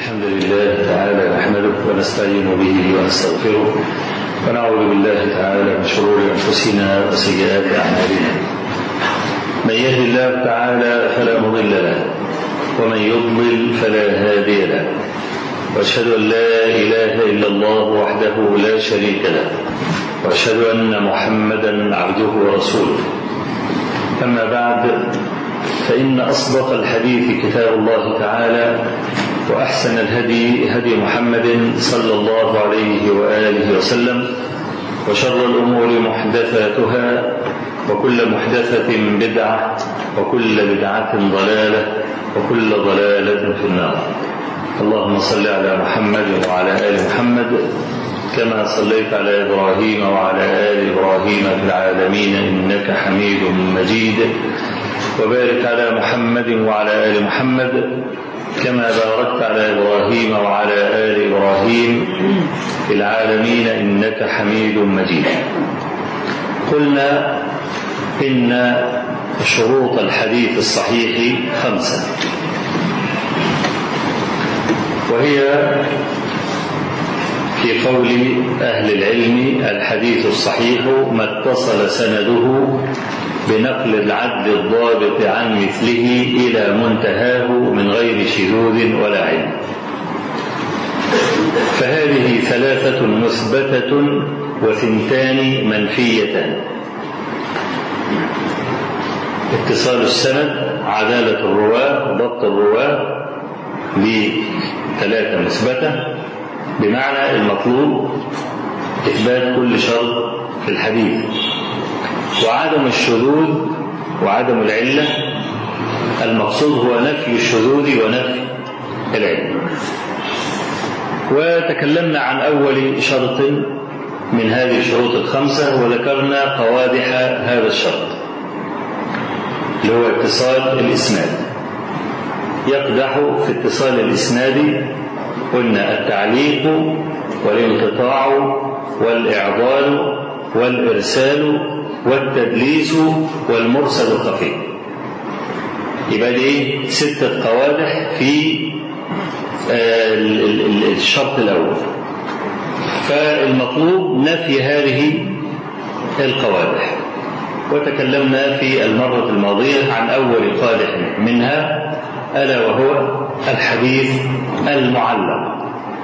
الحمد لله تعالى نحمده ونستعين به ونستغفره ونعوذ بالله تعالى من شرور انفسنا وسيئات اعمالنا من يهد الله تعالى فلا مضل له ومن يضلل فلا هادي له واشهد ان لا اله الا الله وحده لا شريك له واشهد ان محمدا عبده ورسوله اما بعد فان اصدق الحديث كتاب الله تعالى واحسن الهدي هدي محمد صلى الله عليه واله وسلم وشر الامور محدثاتها وكل محدثه بدعه وكل بدعه ضلاله وكل ضلاله في النار اللهم صل على محمد وعلى ال محمد كما صليت على ابراهيم وعلى ال ابراهيم في العالمين انك حميد مجيد وبارك على محمد وعلى ال محمد كما باركت على ابراهيم وعلى ال ابراهيم في العالمين انك حميد مجيد قلنا ان شروط الحديث الصحيح خمسه وهي في قول اهل العلم الحديث الصحيح ما اتصل سنده بنقل العدل الضابط عن مثله إلى منتهاه من غير شذوذ ولا علم فهذه ثلاثة مثبتة وثنتان منفيتان اتصال السند عدالة الرواة ضبط الرواة بثلاثة مثبتة بمعنى المطلوب إثبات كل شرط في الحديث وعدم الشذوذ وعدم العلة المقصود هو نفي الشذوذ ونفي العلة وتكلمنا عن أول شرط من هذه الشروط الخمسة وذكرنا قوادح هذا الشرط اللي هو اتصال الإسناد يقدح في اتصال الإسناد قلنا التعليق والانقطاع والإعضال والإرسال والتدليس والمرسل الخفي يبقى دي ستة قوادح في الشرط الأول فالمطلوب نفي هذه القوادح وتكلمنا في المرة الماضية عن أول قادح منها ألا وهو الحديث المعلق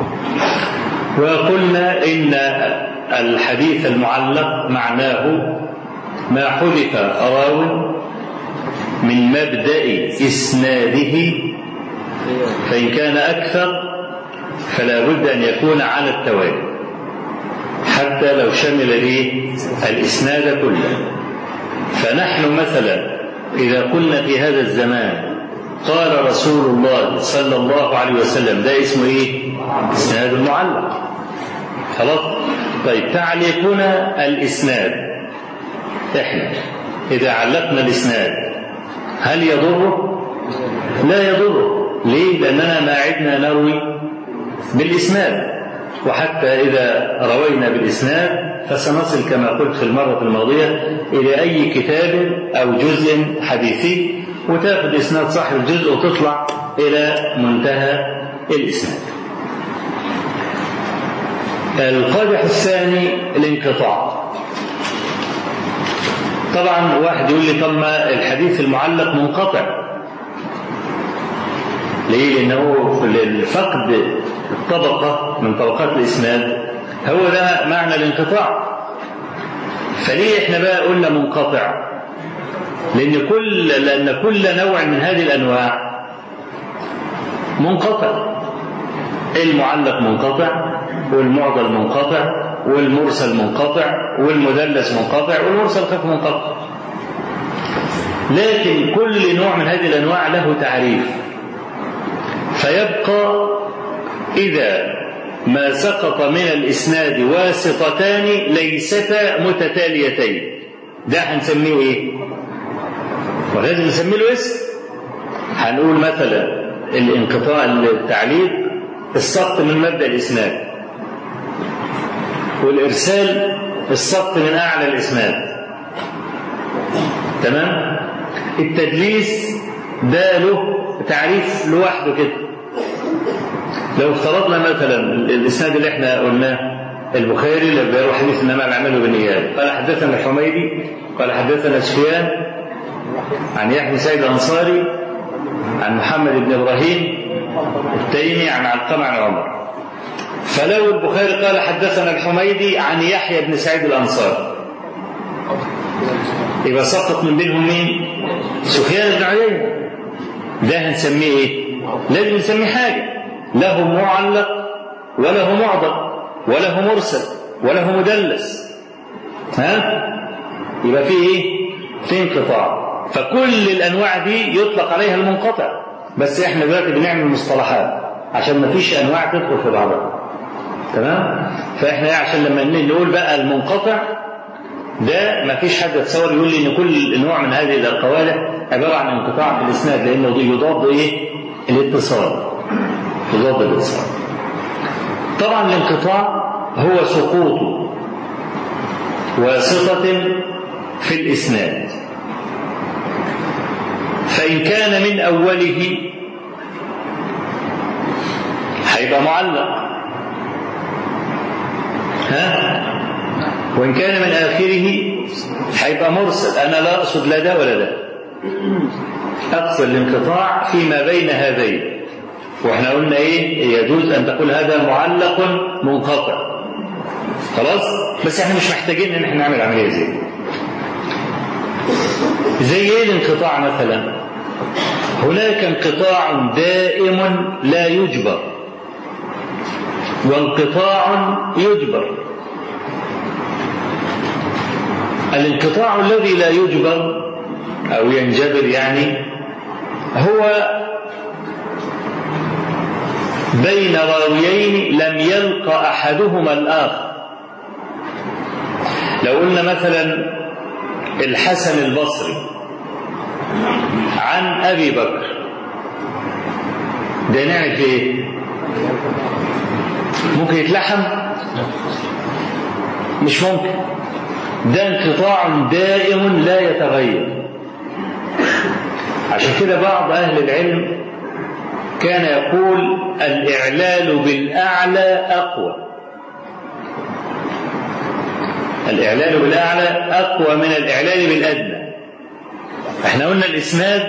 وقلنا إن الحديث المعلق معناه ما حذف راو من مبدا اسناده فان كان اكثر فلا بد ان يكون على التوالي حتى لو شمل به الاسناد كله فنحن مثلا اذا قلنا في هذا الزمان قال رسول الله صلى الله عليه وسلم ده اسمه ايه اسناد المعلق خلاص طيب تعليقنا الاسناد احنا اذا علقنا الاسناد هل يضره لا يضره ليه لاننا ما عدنا نروي بالاسناد وحتى اذا روينا بالاسناد فسنصل كما قلت في المره الماضيه الى اي كتاب او جزء حديثي وتاخذ اسناد صاحب الجزء وتطلع الى منتهى الاسناد القادح الثاني الانقطاع طبعا واحد يقول لي طب ما الحديث المعلق منقطع ليه لانه فقد الطبقه من طبقات الاسناد هو ده معنى الانقطاع فليه احنا بقى قلنا منقطع لان كل لان كل نوع من هذه الانواع منقطع المعلق منقطع والمعضل منقطع والمرسل منقطع والمدلس منقطع والمرسل خف منقطع لكن كل نوع من هذه الانواع له تعريف فيبقى اذا ما سقط من الاسناد واسطتان ليستا متتاليتين ده هنسميه ايه ولازم نسميه له اسم هنقول مثلا الانقطاع التعليق السقط من مبدا الاسناد والإرسال السقط من أعلى الإسناد تمام التدليس ده له تعريف لوحده كده لو افترضنا مثلا الاسناد اللي احنا قلناه البخاري اللي بيروي حديث انما الاعمال بالنيات قال حدثنا الحميدي قال حدثنا سفيان عن يحيى بن سعيد الانصاري عن محمد بن ابراهيم التيمي عن علقمه عن عمر فلو البخاري قال حدثنا الحميدي عن يحيى بن سعيد الانصاري يبقى سقط من بينهم مين؟ سفيان بن عيينه ده هنسميه ايه؟ لازم نسميه حاجه له معلق وله معضل وله مرسل وله مدلس ها؟ يبقى فيه ايه؟ في انقطاع فكل الانواع دي يطلق عليها المنقطع بس احنا دلوقتي بنعمل مصطلحات عشان ما فيش انواع تدخل في بعضها تمام فاحنا عشان لما نقول بقى المنقطع ده ما فيش حد يتصور يقول لي ان كل نوع من هذه الاقوال عباره عن انقطاع في الاسناد لانه يضاد ايه؟ الاتصال يضاد الاتصال طبعا الانقطاع هو سقوط واسطة في الإسناد فإن كان من أوله هيبقى معلق ها وإن كان من آخره هيبقى مرسل أنا لا أقصد لا ده ولا ده أقصد الانقطاع فيما بين هذين واحنا قلنا ايه يجوز ان تقول هذا معلق منقطع خلاص بس احنا مش محتاجين ان احنا نعمل عمليه زي دي زي ايه الانقطاع مثلا هناك انقطاع دائم لا يجبر وانقطاع يجبر الانقطاع الذي لا يجبر او ينجبر يعني هو بين راويين لم يلق احدهما الاخر لو قلنا مثلا الحسن البصري عن ابي بكر ده نعمل في ايه ممكن يتلحم مش ممكن ده انقطاع دائم لا يتغير عشان كده بعض اهل العلم كان يقول الإعلال بالأعلى أقوى الإعلال بالأعلى أقوى من الإعلال بالأدنى احنا قلنا الإسناد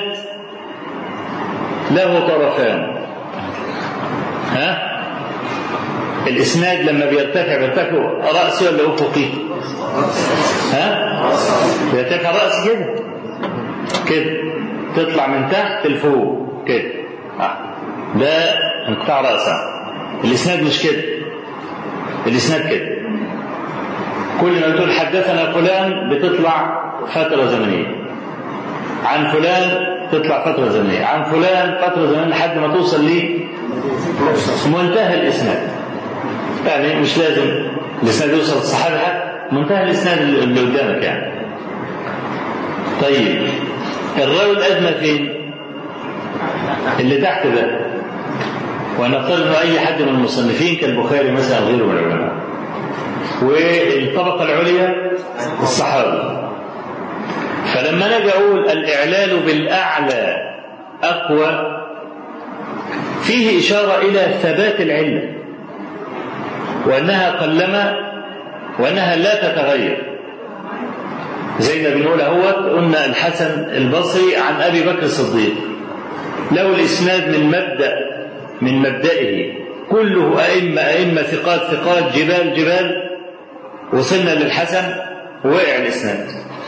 له طرفان ها الإسناد لما بيرتفع بيرتفع رأسي ولا أفقي ها بيرتفع رأسي كده كده تطلع من تحت لفوق كده آه. ده انقطاع رأسا الإسناد مش كده الإسناد كده كل ما تقول حدثنا فلان بتطلع فترة زمنية عن فلان تطلع فترة زمنية عن فلان فترة زمنية لحد ما توصل لي منتهى الإسناد يعني مش لازم الإسناد يوصل الصحابي حتى منتهى الإسناد اللي قدامك يعني طيب الراوي الأدنى فين؟ اللي تحت ده ونفترض انه اي حد من المصنفين كالبخاري مثلا غيره من العلماء والطبقه العليا الصحابه فلما نجي اقول الاعلال بالاعلى اقوى فيه اشاره الى ثبات العله وانها قلما وانها لا تتغير زي ما بنقول اهوت قلنا الحسن البصري عن ابي بكر الصديق له الاسناد من مبدا من مبدئه كله ائمه ائمه ثقات ثقات جبال جبال وصلنا للحسن وقع الاسناد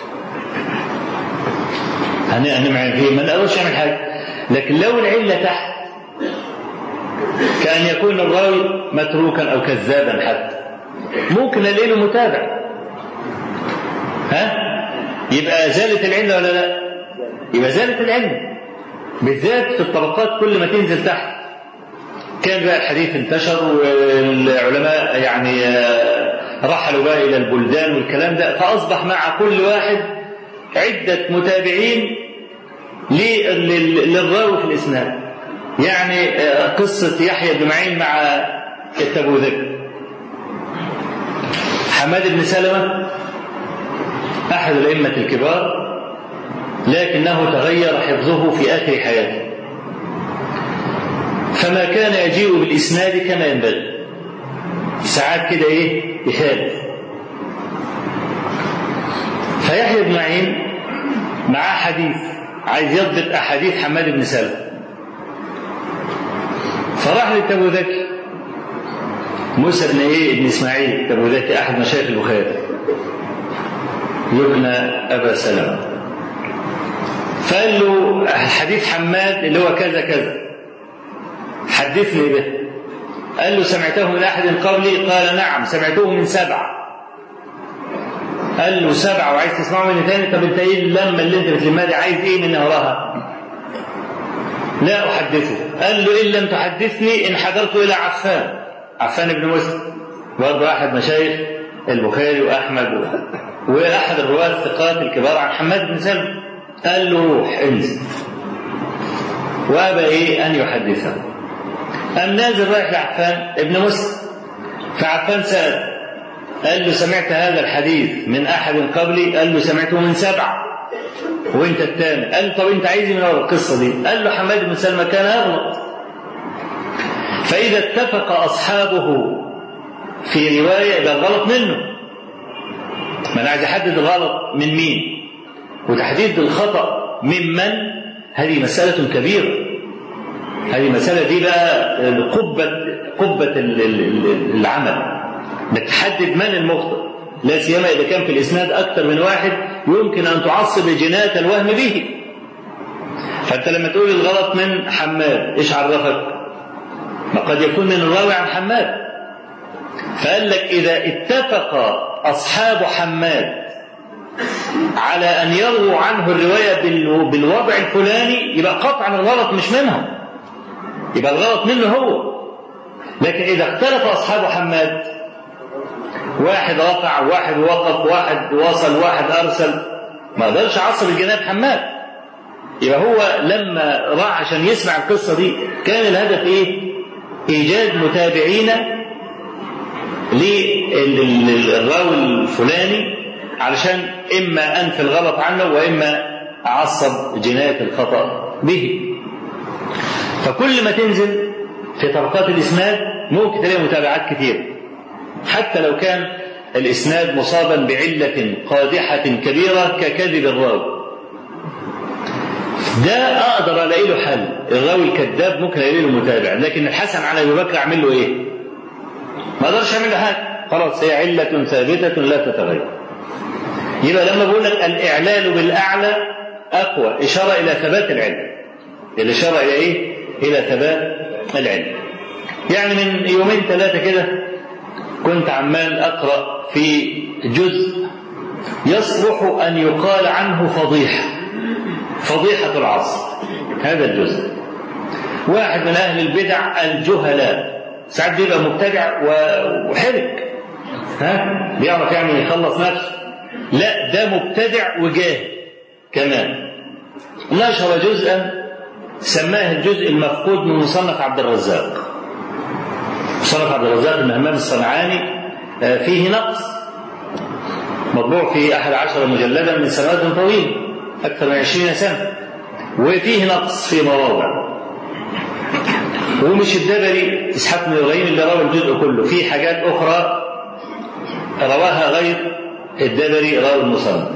هنعمل فيه ما نقدرش نعمل حاجه لكن لو العله تحت كأن يكون الراوي متروكا أو كذابا حتى ممكن الاقي له متابع ها يبقى زالت العلة ولا لا يبقى زالت العلة بالذات في الطبقات كل ما تنزل تحت كان بقى الحديث انتشر والعلماء يعني رحلوا بقى إلى البلدان والكلام ده فأصبح مع كل واحد عدة متابعين للراوي في الإسناد يعني قصة يحيى بن معين مع التبوذكي حماد بن سلمة أحد الأئمة الكبار لكنه تغير حفظه في آخر حياته فما كان يجيء بالإسناد كما ينبغي ساعات كده إيه يخالف فيحيى بن معين معاه حديث عايز يضبط أحاديث حماد بن سلمة فراح للتبوذكي موسى بن ايه ابن اسماعيل التبوذكي احد مشايخ البخاري يبنى ابا سلمه فقال له حديث حماد اللي هو كذا كذا حدثني به قال له سمعته من احد قبلي قال نعم سمعته من سبعه قال له سبعه وعايز تسمعه مني تاني طب انت ايه اللمه اللي انت بتلمها دي عايز ايه من وراها؟ لا احدثه قال له ان لم تحدثني ان حضرت الى عفان عفان بن مسلم برضه احد مشايخ البخاري واحمد و... واحد الرواه الثقات الكبار عن حماد بن سلمه قال له روح انزل وابى ايه ان يحدثه قام نازل رايح لعفان ابن مسلم فعفان سال قال له سمعت هذا الحديث من احد قبلي قال له سمعته من سبعه وانت الثاني قال له طب انت عايز من ورا القصه دي قال له حماد بن سلمه كان يغلط فاذا اتفق اصحابه في روايه يبقى الغلط منه ما انا عايز احدد الغلط من مين وتحديد الخطا ممن هذه مساله كبيره هذه مساله دي بقى قبه قبه العمل بتحدد من المخطئ لا سيما اذا كان في الاسناد اكثر من واحد يمكن ان تعصب جنايه الوهم به فانت لما تقول الغلط من حماد ايش عرفك ما قد يكون من الراوي عن حماد فقال لك اذا اتفق اصحاب حماد على ان يرووا عنه الروايه بالوضع الفلاني يبقى قطعا الغلط مش منهم يبقى الغلط منه هو لكن اذا اختلف اصحاب حماد واحد رفع واحد وقف واحد وصل واحد ارسل ما قدرش عصب الجناب حماد يبقى هو لما راح عشان يسمع القصه دي كان الهدف ايه؟ ايجاد متابعين للراوي الفلاني علشان اما انفي الغلط عنه واما اعصب جنايه الخطا به. فكل ما تنزل في طبقات الاسناد ممكن تلاقي متابعات كتير حتى لو كان الإسناد مصابا بعلة قادحة كبيرة ككذب الراوي ده أقدر ألاقي له حل الراوي الكذاب ممكن ألاقي له متابع لكن الحسن على أبي بكر أعمل له إيه؟ ما أقدرش أعمل له حاجة خلاص هي علة ثابتة لا تتغير يبقى لما بقول لك الإعلال بالأعلى أقوى إشارة إلى ثبات العلم الإشارة إلى إيه؟ إلى ثبات العلم يعني من يومين ثلاثة كده كنت عمال أقرأ في جزء يصلح أن يقال عنه فضيحة فضيحة العصر هذا الجزء واحد من أهل البدع الجهلاء ساعات بيبقى مبتدع وحرك ها بيعرف يعني يخلص نفسه لا ده مبتدع وجاهل كمان نشر جزءا سماه الجزء المفقود من مصنف عبد الرزاق مصنف عبد الرزاق بن همام الصنعاني فيه نقص مطبوع في أحد عشر مجلدا من سنوات طويلة أكثر من عشرين سنة وفيه نقص في مواضع ومش الدبري إسحاق بن إبراهيم اللي روى الجزء كله في حاجات أخرى رواها غير الدبري راوي المصنف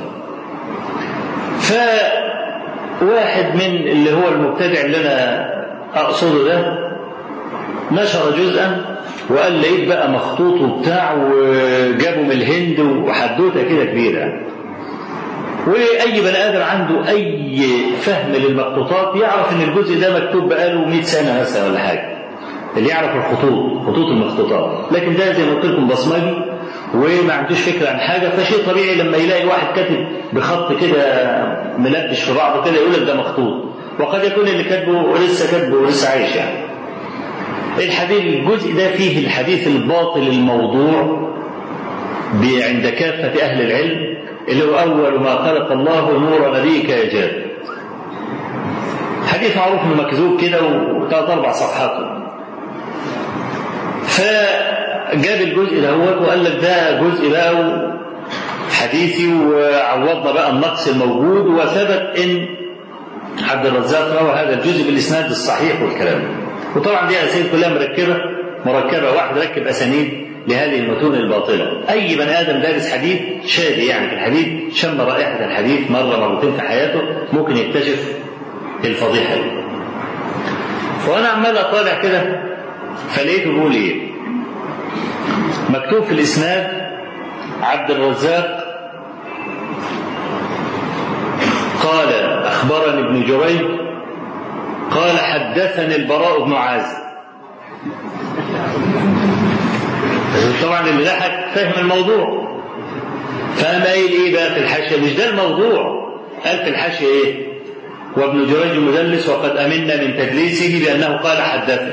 فواحد من اللي هو المبتدع اللي أنا أقصده ده نشر جزءا وقال لقيت بقى مخطوط وبتاع وجابوا من الهند وحدوته كده كبيره واي بني ادم عنده اي فهم للمخطوطات يعرف ان الجزء ده مكتوب بقاله 100 سنه مثلا ولا حاجه اللي يعرف الخطوط خطوط المخطوطات لكن ده زي ما قلت لكم بصمجي وما عندوش فكره عن حاجه فشيء طبيعي لما يلاقي واحد كاتب بخط كده ملبش في بعضه كده يقول لك ده مخطوط وقد يكون اللي كاتبه لسه كاتبه ولسه عايش يعني الحديث الجزء ده فيه الحديث الباطل الموضوع عند كافة أهل العلم اللي هو أول ما خلق الله نور نبيك يا جابر حديث معروف انه مكذوب كده وثلاث اربع صفحات فجاب الجزء دوت وقال لك ده جزء بقى حديثي وعوضنا بقى النقص الموجود وثبت ان عبد الرزاق روى هذا الجزء بالاسناد الصحيح والكلام وطبعا دي اسانيد كلها مركبه مركبه واحد ركب اسانيد لهذه المتون الباطله اي بني ادم دارس حديث شادي يعني في الحديث شم رائحه الحديث مره مرتين في حياته ممكن يكتشف الفضيحه دي وانا عمال اطالع كده فلقيته بيقول ايه مكتوب في الاسناد عبد الرزاق قال اخبرني ابن جريج قال حدثني البراء بن عازب طبعا اللي ضحك فهم الموضوع فقام قايل ايه بقى في الحاشيه مش ده الموضوع قال في الحاشيه ايه وابن جريج مدلس وقد امنا من تدليسه بانه قال حدثنا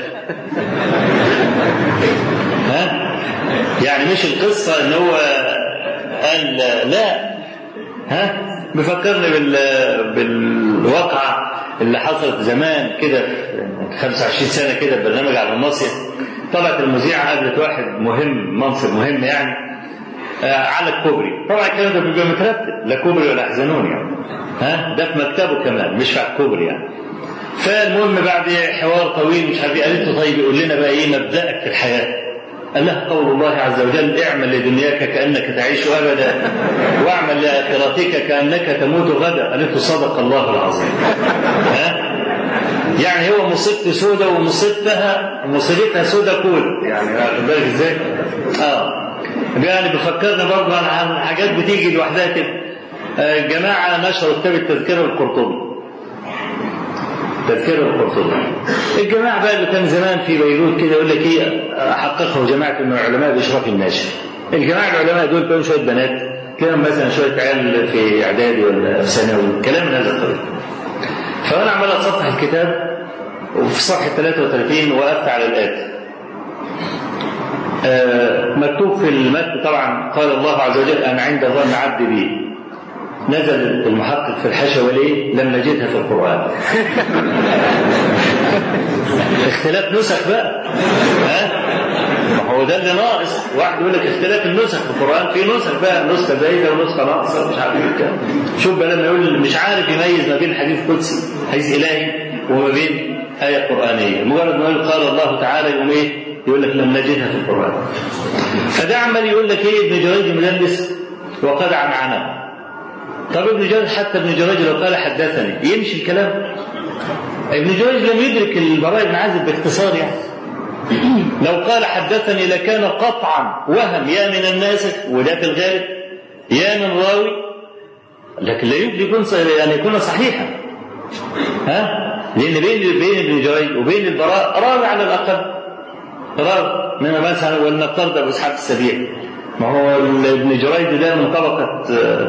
ها يعني مش القصه ان هو قال لا ها بيفكرني بال بالواقعه اللي حصلت زمان كده 25 سنه كده برنامج على المصيف طلعت المذيعه قابلت واحد مهم منصب مهم يعني على الكوبري طبعا الكلام ده بيبقى مترتب لا كوبري ولا حزنون يعني ها ده في مكتبه كمان مش على الكوبري يعني فالمهم بعد حوار طويل مش عارف قالت له طيب يقول لنا بقى ايه مبدأك في الحياه قال لها قول الله عز وجل اعمل لدنياك كانك تعيش ابدا واعمل لاخرتك كانك تموت غدا قالت له صدق الله العظيم ها يعني هو مصيبته سودة ومصيبتها مصيبتها سودة كول يعني واخد بالك ازاي؟ اه يعني بفكرنا برضه عن حاجات بتيجي لوحدها كده جماعة نشروا كتاب التذكرة القرطبي تذكرة القرطبي الجماعة بقى اللي كان زمان في بيروت كده يقول لك ايه حققه جماعة من العلماء بإشراف الناشر الجماعة العلماء دول كانوا شوية بنات كانوا مثلا شوية عيال في إعدادي ولا في ثانوي كلام من هذا القبيل فأنا عمال أتصفح الكتاب وفي صفحة 33 وقفت على الآتي آه مكتوب في المتن طبعا قال الله عز وجل أنا عند ظن عبدي بي نزل المحقق في الحشوة ليه؟ لم نجدها في القرآن. اختلاف نسخ بقى. ها؟ ما هو ده اللي ناقص، واحد يقول لك اختلاف النسخ في القرآن، في نسخ بقى نسخة زايدة ونسخة ناقصة مش عارف ايه شوف بقى لما يقول مش عارف يميز ما بين حديث قدسي، حديث إلهي وما بين آية قرآنية، مجرد ما يقول قال الله تعالى يقوم ايه؟ يقول لك لم نجدها في القرآن. فده عمال يقول لك ايه ابن جريج مدلس وقد عنعنه. طب ابن جريج حتى ابن جريج لو قال حدثني يمشي الكلام ابن جريج لم يدرك البراء بن عازب باختصار يعني لو قال حدثني لكان قطعا وهم يا من الناس وده في الغالب يا من راوي لكن لا يمكن يكون يعني يكون صحيحا ها لان بين بين ابن جريج وبين البراء راوي على الاقل راوي من مثلا ولنفترض ابو اسحاق السبيع ما هو ابن جريج ده من طبقه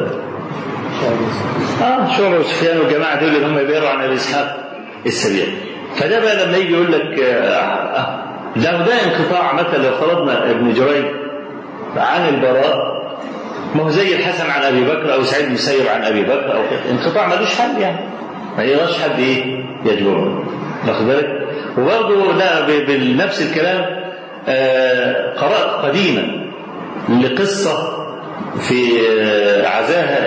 اه شعبة وسفيان والجماعة دول اللي هم بيقروا عن الإسحاق السبيع فده بقى لما يجي يقول لك آه ده ده انقطاع مثلا لو فرضنا ابن جريج عن البراء ما هو زي الحسن عن ابي بكر او سعيد المسيب عن ابي بكر او كده انقطاع ملوش حل يعني ما يقدرش حد ايه يجبره واخد بالك وبرضه لا بنفس الكلام آه قرات قديما لقصه في عزاها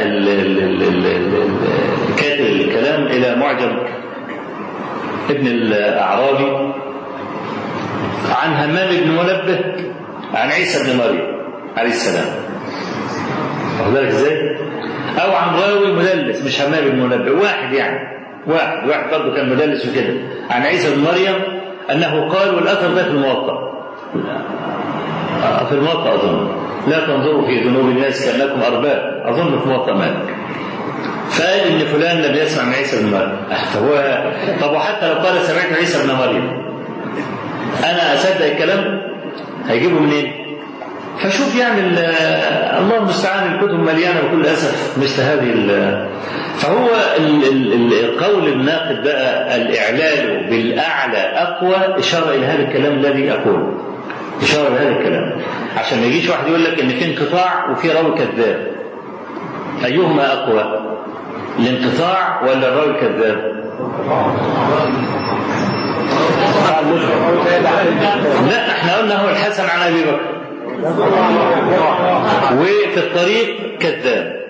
كاتب الكلام الى معجم ابن الاعرابي عن همام بن منبه عن عيسى بن مريم عليه السلام واخد بالك ازاي؟ او عن راوي مدلس مش همام بن منبه واحد يعني واحد واحد برضه كان مدلس وكده عن عيسى بن مريم انه قال والاثر ده في الموطأ في الموطأ اظن لا تنظروا في ذنوب الناس كانكم ارباب اظن في موطأ مالك فقال ان فلان لم يسمع من عيسى بن مريم هو طب وحتى لو قال سمعت عيسى بن مريم انا اصدق الكلام هيجيبه منين؟ فشوف يعني الله المستعان الكتب مليانه بكل اسف مثل هذه فهو القول الناقد بقى الاعلال بالاعلى اقوى اشاره الى هذا الكلام الذي اقوله اشاره لهذا الكلام عشان ما يجيش واحد يقول لك ان في انقطاع وفي راوي كذاب ايهما اقوى الانقطاع ولا الراوي الكذاب لا احنا قلنا هو الحسن عن ابي بكر وفي الطريق كذاب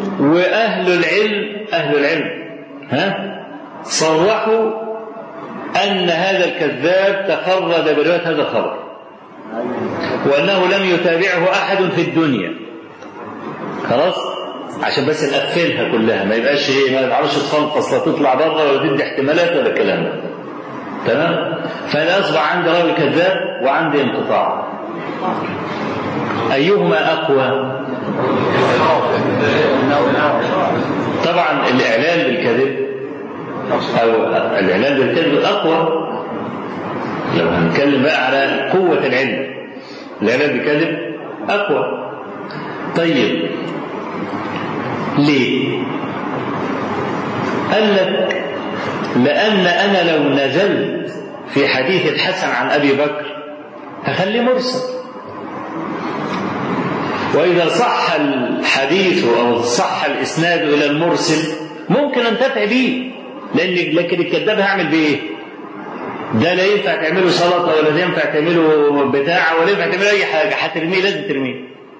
واهل العلم اهل العلم ها صرحوا أن هذا الكذاب تفرد برواية هذا الخبر وأنه لم يتابعه أحد في الدنيا خلاص عشان بس نقفلها كلها ما يبقاش ايه ما تعرفش تفلفص لا تطلع بره ولا تدي احتمالات ولا الكلام ده تمام فانا اصبح عندي راوي كذاب وعندي انقطاع ايهما اقوى طبعا الاعلان بالكذب او الاعلان بالكذب اقوى لو هنتكلم بقى على قوه العلم الاعلان بالكذب اقوى طيب ليه قال لك لأن أنا لو نزلت في حديث الحسن عن أبي بكر هخليه مرسل وإذا صح الحديث أو صح الإسناد إلى المرسل ممكن أنتفع به لأن لكن الكذاب هعمل بإيه؟ ده لا ينفع تعمله سلطة ولا ينفع تعمله بتاع ولا ينفع تعمله أي حاجة هترميه لازم ترميه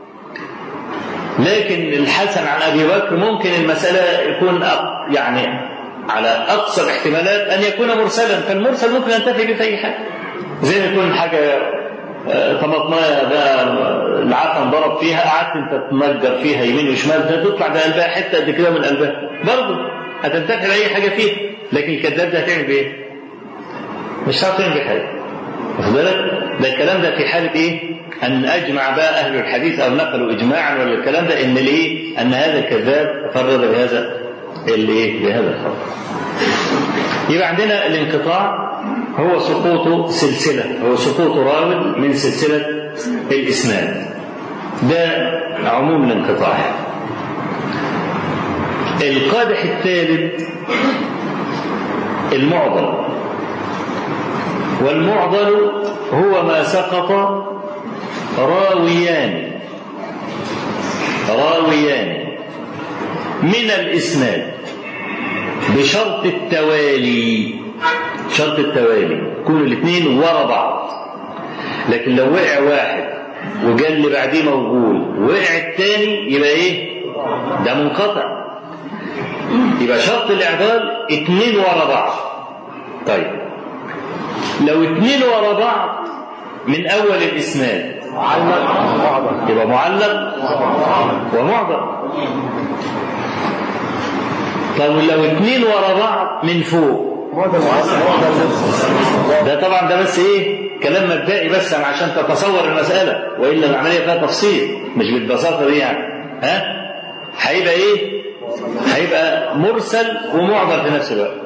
لكن الحسن عن ابي بكر ممكن المساله يكون يعني على اقصى الاحتمالات ان يكون مرسلا فالمرسل ممكن ينتفي به في اي حاجه زي ما يكون حاجه طماطمايه بقى العفن ضرب فيها قعدت انت تنجر فيها يمين وشمال تطلع ده قلبها حته قد كده من قلبها برضه هتنتفع باي حاجه فيها لكن الكذاب ده هتعمل بايه؟ مش هتعرف تعمل بحاجه واخد بالك؟ ده الكلام ده في حاله ايه؟ ان اجمع بقى اهل الحديث او نقلوا اجماعا ولا الكلام ده ان الايه؟ ان هذا الكذاب تفرد بهذا الايه؟ بهذا الخبر. يبقى عندنا الانقطاع هو سقوط سلسله هو سقوط راو من سلسله الاسناد. ده عموم الانقطاع. القادح الثالث المعضل والمعضل هو ما سقط راويان راويان من الإسناد بشرط التوالي شرط التوالي يكونوا الاثنين ورا بعض لكن لو وقع واحد وجاء اللي بعديه موجود وقع الثاني يبقى ايه ده منقطع يبقى شرط الاعدال اثنين ورا بعض طيب لو اثنين ورا بعض من اول الاسناد يبقى معلق ومعضل طب لو اثنين ورا بعض من فوق ده طبعا ده بس ايه كلام مبدئي بس عشان تتصور المسألة وإلا العملية فيها تفصيل مش بالبساطة دي يعني ها هيبقى ايه هيبقى مرسل ومعضل في نفس الوقت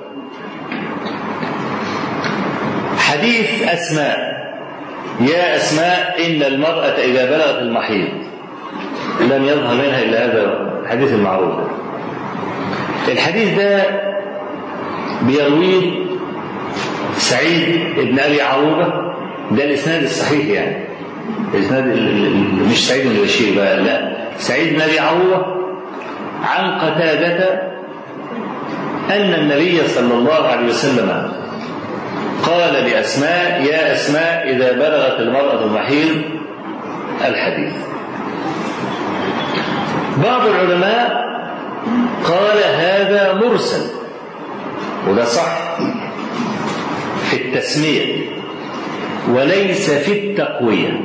حديث أسماء يا أسماء إن المرأة إذا بلغت المحيض لم يظهر منها إلا هذا الحديث المعروف الحديث ده بيرويه سعيد بن أبي عروبة ده الإسناد الصحيح يعني الإسناد مش سعيد بن بشير بقى لا سعيد بن أبي عروبة عن قتادة أن النبي صلى الله عليه وسلم قال لأسماء يا أسماء إذا بلغت المرأة المحيض الحديث بعض العلماء قال هذا مرسل وده صح في التسمية وليس في التقوية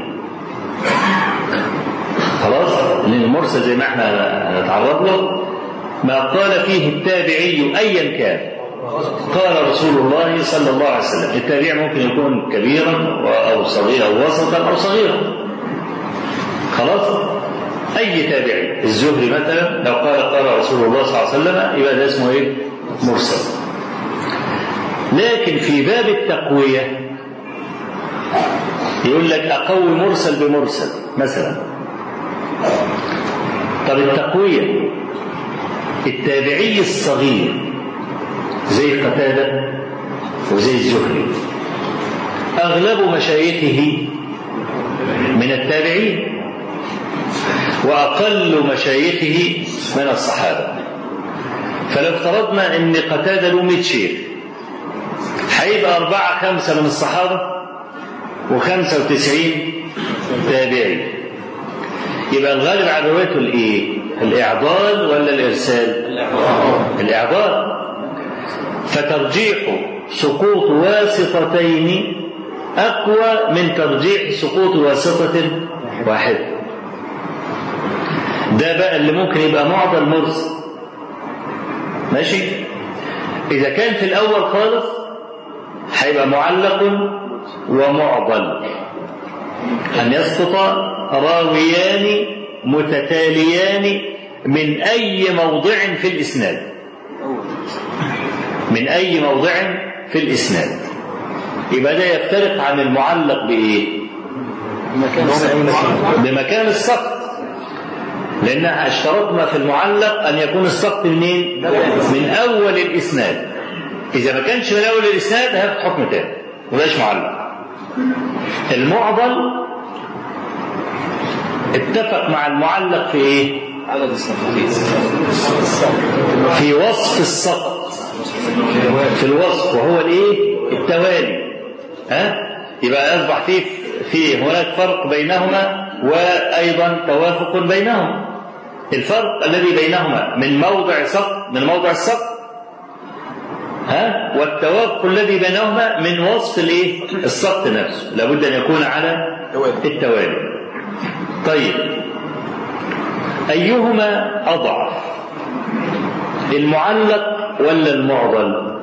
خلاص لأن المرسل زي ما احنا هنتعرض له ما قال فيه التابعي أيا كان قال رسول الله صلى الله عليه وسلم التابع ممكن يكون كبيرا أو صغيرا أو وسطا أو صغيرا خلاص أي تابعي الزهري مثلا لو قال قال رسول الله صلى الله عليه وسلم يبقى ده اسمه إيه؟ مرسل لكن في باب التقوية يقول لك أقوي مرسل بمرسل مثلا طب التقوية التابعي الصغير زي قتادة وزي الزهري أغلب مشايخه من التابعين وأقل مشايخه من الصحابة فلو افترضنا أن قتادة له 100 شيخ هيبقى أربعة خمسة من الصحابة وخمسة وتسعين تابعي يبقى الغالب على روايته الإيه؟ الإعضال ولا الإرسال؟ الإعضال فترجيحه سقوط واسطتين أقوى من ترجيح سقوط واسطة واحدة ده بقى اللي ممكن يبقى معضل مرسل ماشي إذا كان في الأول خالص هيبقى معلق ومعضل أن يسقط راويان متتاليان من أي موضع في الإسناد من أي موضع في الإسناد يبقى ده يفترق عن المعلق بإيه؟ بمكان السقط لأنها اشترطنا في المعلق أن يكون السقط منين؟ من أول الإسناد إذا ما كانش من أول الإسناد هياخد حكم تاني ولاش معلق المعضل اتفق مع المعلق في ايه؟ في وصف السقط في الوصف وهو الايه؟ التوالي ها؟ يبقى اصبح في في هناك فرق بينهما وايضا توافق بينهما الفرق الذي بينهما من موضع سقط من موضع السقط ها والتوافق الذي بينهما من وصف الايه السقط نفسه لابد ان يكون على التوالي طيب ايهما اضعف المعلق ولا المعضل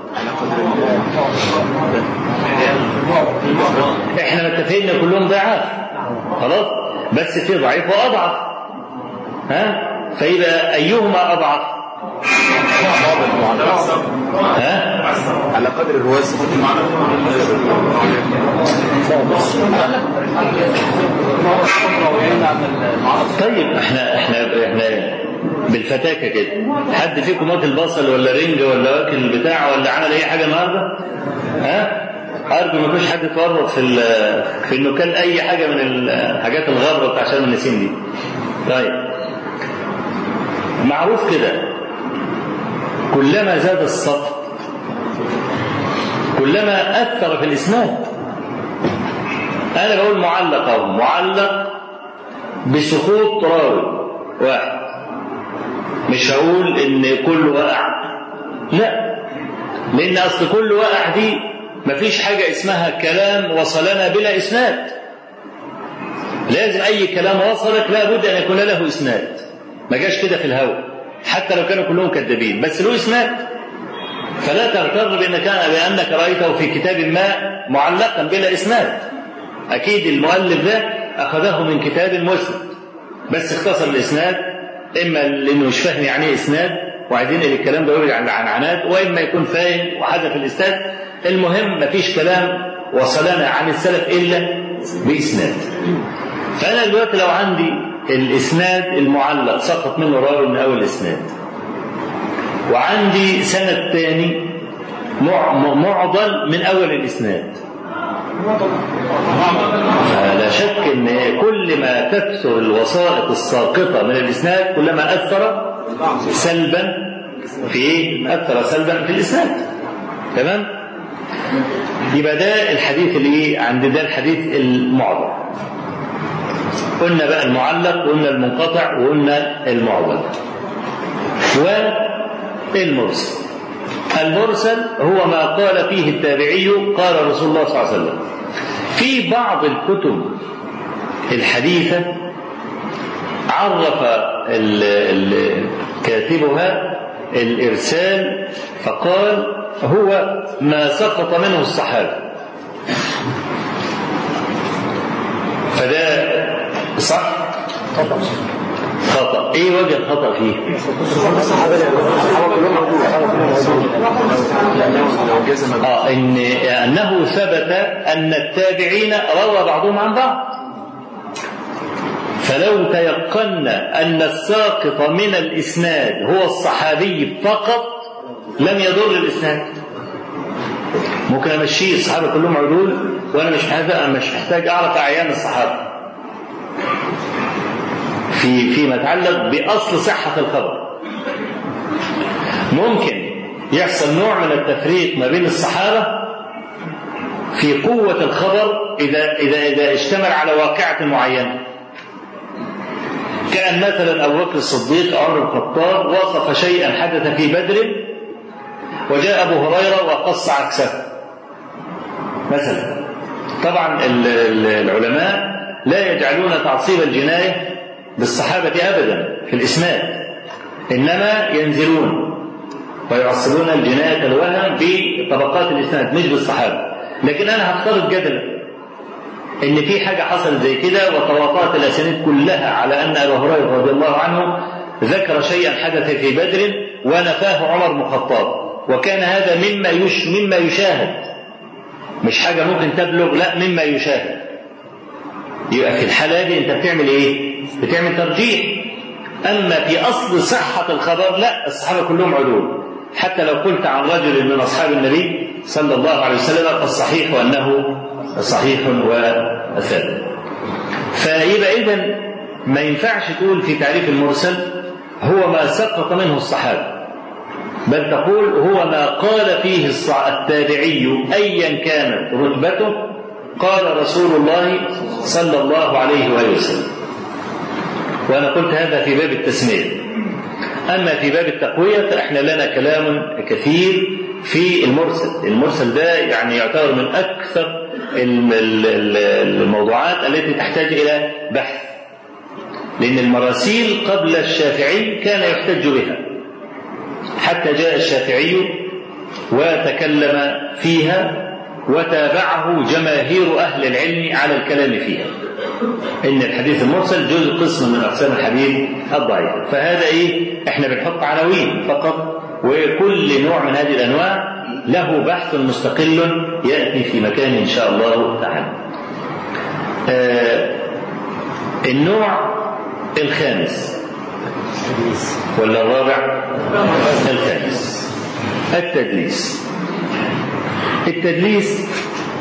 احنا متفقين ان كلهم ضعاف خلاص بس في ضعيف واضعف ها فيبقى ايهما اضعف ها على قدر الواسع طيب احنا احنا احنا بالفتاكه كده حد فيكم واكل بصل ولا رنج ولا واكل بتاع ولا عمل اي حاجه النهارده؟ ها؟ ارجو ما يكونش حد اتورط في ال- في انه كان اي حاجه من الحاجات الغبره بتاع شم النسيم دي. طيب معروف كده كلما زاد السقط كلما اثر في الاسناد انا بقول معلق اهو معلق بسقوط راوي واحد مش هقول ان كل وقع لا لان اصل كل وقع دي مفيش حاجه اسمها كلام وصلنا بلا اسناد لازم اي كلام وصلك لابد ان يكون له اسناد ما جاش كده في الهواء حتى لو كانوا كلهم كذابين بس له اسناد فلا تغتر بانك بانك رايته في كتاب ما معلقا بلا اسناد اكيد المؤلف ده اخذه من كتاب مسند بس اختصر الاسناد اما لانه مش فاهم يعني ايه اسناد وعايزين ان الكلام ده يرجع عن عنعنات واما يكون فاهم وحذف الاسناد المهم مفيش كلام وصلنا عن السلف الا باسناد فانا دلوقتي لو عندي الاسناد المعلق سقط منه راوي من اول الاسناد وعندي سند ثاني معضل من اول الاسناد لا شك ان كل ما تكثر الوسائط الساقطه من الاسناد كلما اثر سلبا في ايه؟ اثر سلبا في الاسناد تمام؟ يبقى ده الحديث اللي ايه؟ عند ده الحديث المعضل قلنا بقى المعلق وقلنا المنقطع وقلنا المعضل والمرسل المرسل هو ما قال فيه التابعي قال رسول الله صلى الله عليه وسلم في بعض الكتب الحديثة عرف ال ال كاتبها الإرسال فقال هو ما سقط منه الصحابة فده صح؟ خطأ ايه وجه الخطأ فيه اه ان انه ثبت ان التابعين روى بعضهم عن بعض فلو تيقنا ان الساقط من الاسناد هو الصحابي فقط لم يضر الاسناد ممكن امشيه الصحابه كلهم عدول وانا مش محتاج مش محتاج اعرف اعيان الصحابه في فيما يتعلق باصل صحه الخبر ممكن يحصل نوع من التفريق ما بين الصحابه في قوه الخبر اذا اذا اذا اشتمل على واقعه معينه كان مثلا ابو بكر الصديق عمر بن الخطاب وصف شيئا حدث في بدر وجاء ابو هريره وقص عكسه مثلا طبعا العلماء لا يجعلون تعصيب الجناية بالصحابة أبدا في الإسناد إنما ينزلون ويعصبون الجناية الوهم بطبقات الإسناد مش بالصحابة لكن أنا هفترض جدلا إن في حاجة حصلت زي كده وتواطأت الأسانيد كلها على أن أبا هريرة رضي الله عنه ذكر شيئا حدث في بدر ونفاه عمر بن الخطاب وكان هذا مما يش مما يشاهد مش حاجة ممكن تبلغ لا مما يشاهد يبقى في الحالة دي أنت بتعمل إيه؟ بتعمل ترجيح أما في أصل صحة الخبر لا الصحابة كلهم عدول حتى لو قلت عن رجل من أصحاب النبي صلى الله عليه وسلم فالصحيح أنه صحيح وثابت فيبقى إذا ما ينفعش تقول في تعريف المرسل هو ما سقط منه الصحابة بل تقول هو ما قال فيه التابعي أيا كانت رتبته قال رسول الله صلى الله عليه وآله وسلم وأنا قلت هذا في باب التسمية أما في باب التقوية فإحنا لنا كلام كثير في المرسل المرسل ده يعني يعتبر من أكثر الموضوعات التي تحتاج إلى بحث لأن المراسيل قبل الشافعي كان يحتج بها حتى جاء الشافعي وتكلم فيها وتابعه جماهير أهل العلم على الكلام فيها إن الحديث المرسل جزء قسم من أقسام الحديث الضعيف فهذا إيه إحنا بنحط عناوين فقط وكل نوع من هذه الأنواع له بحث مستقل يأتي في مكان إن شاء الله تعالى آه النوع الخامس ولا الرابع الخامس التدليس التدليس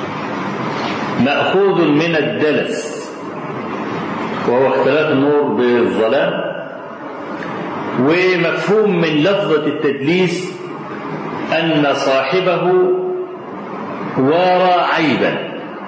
مأخوذ من الدلس وهو اختلاف النور بالظلام ومفهوم من لفظة التدليس أن صاحبه وارى عيبا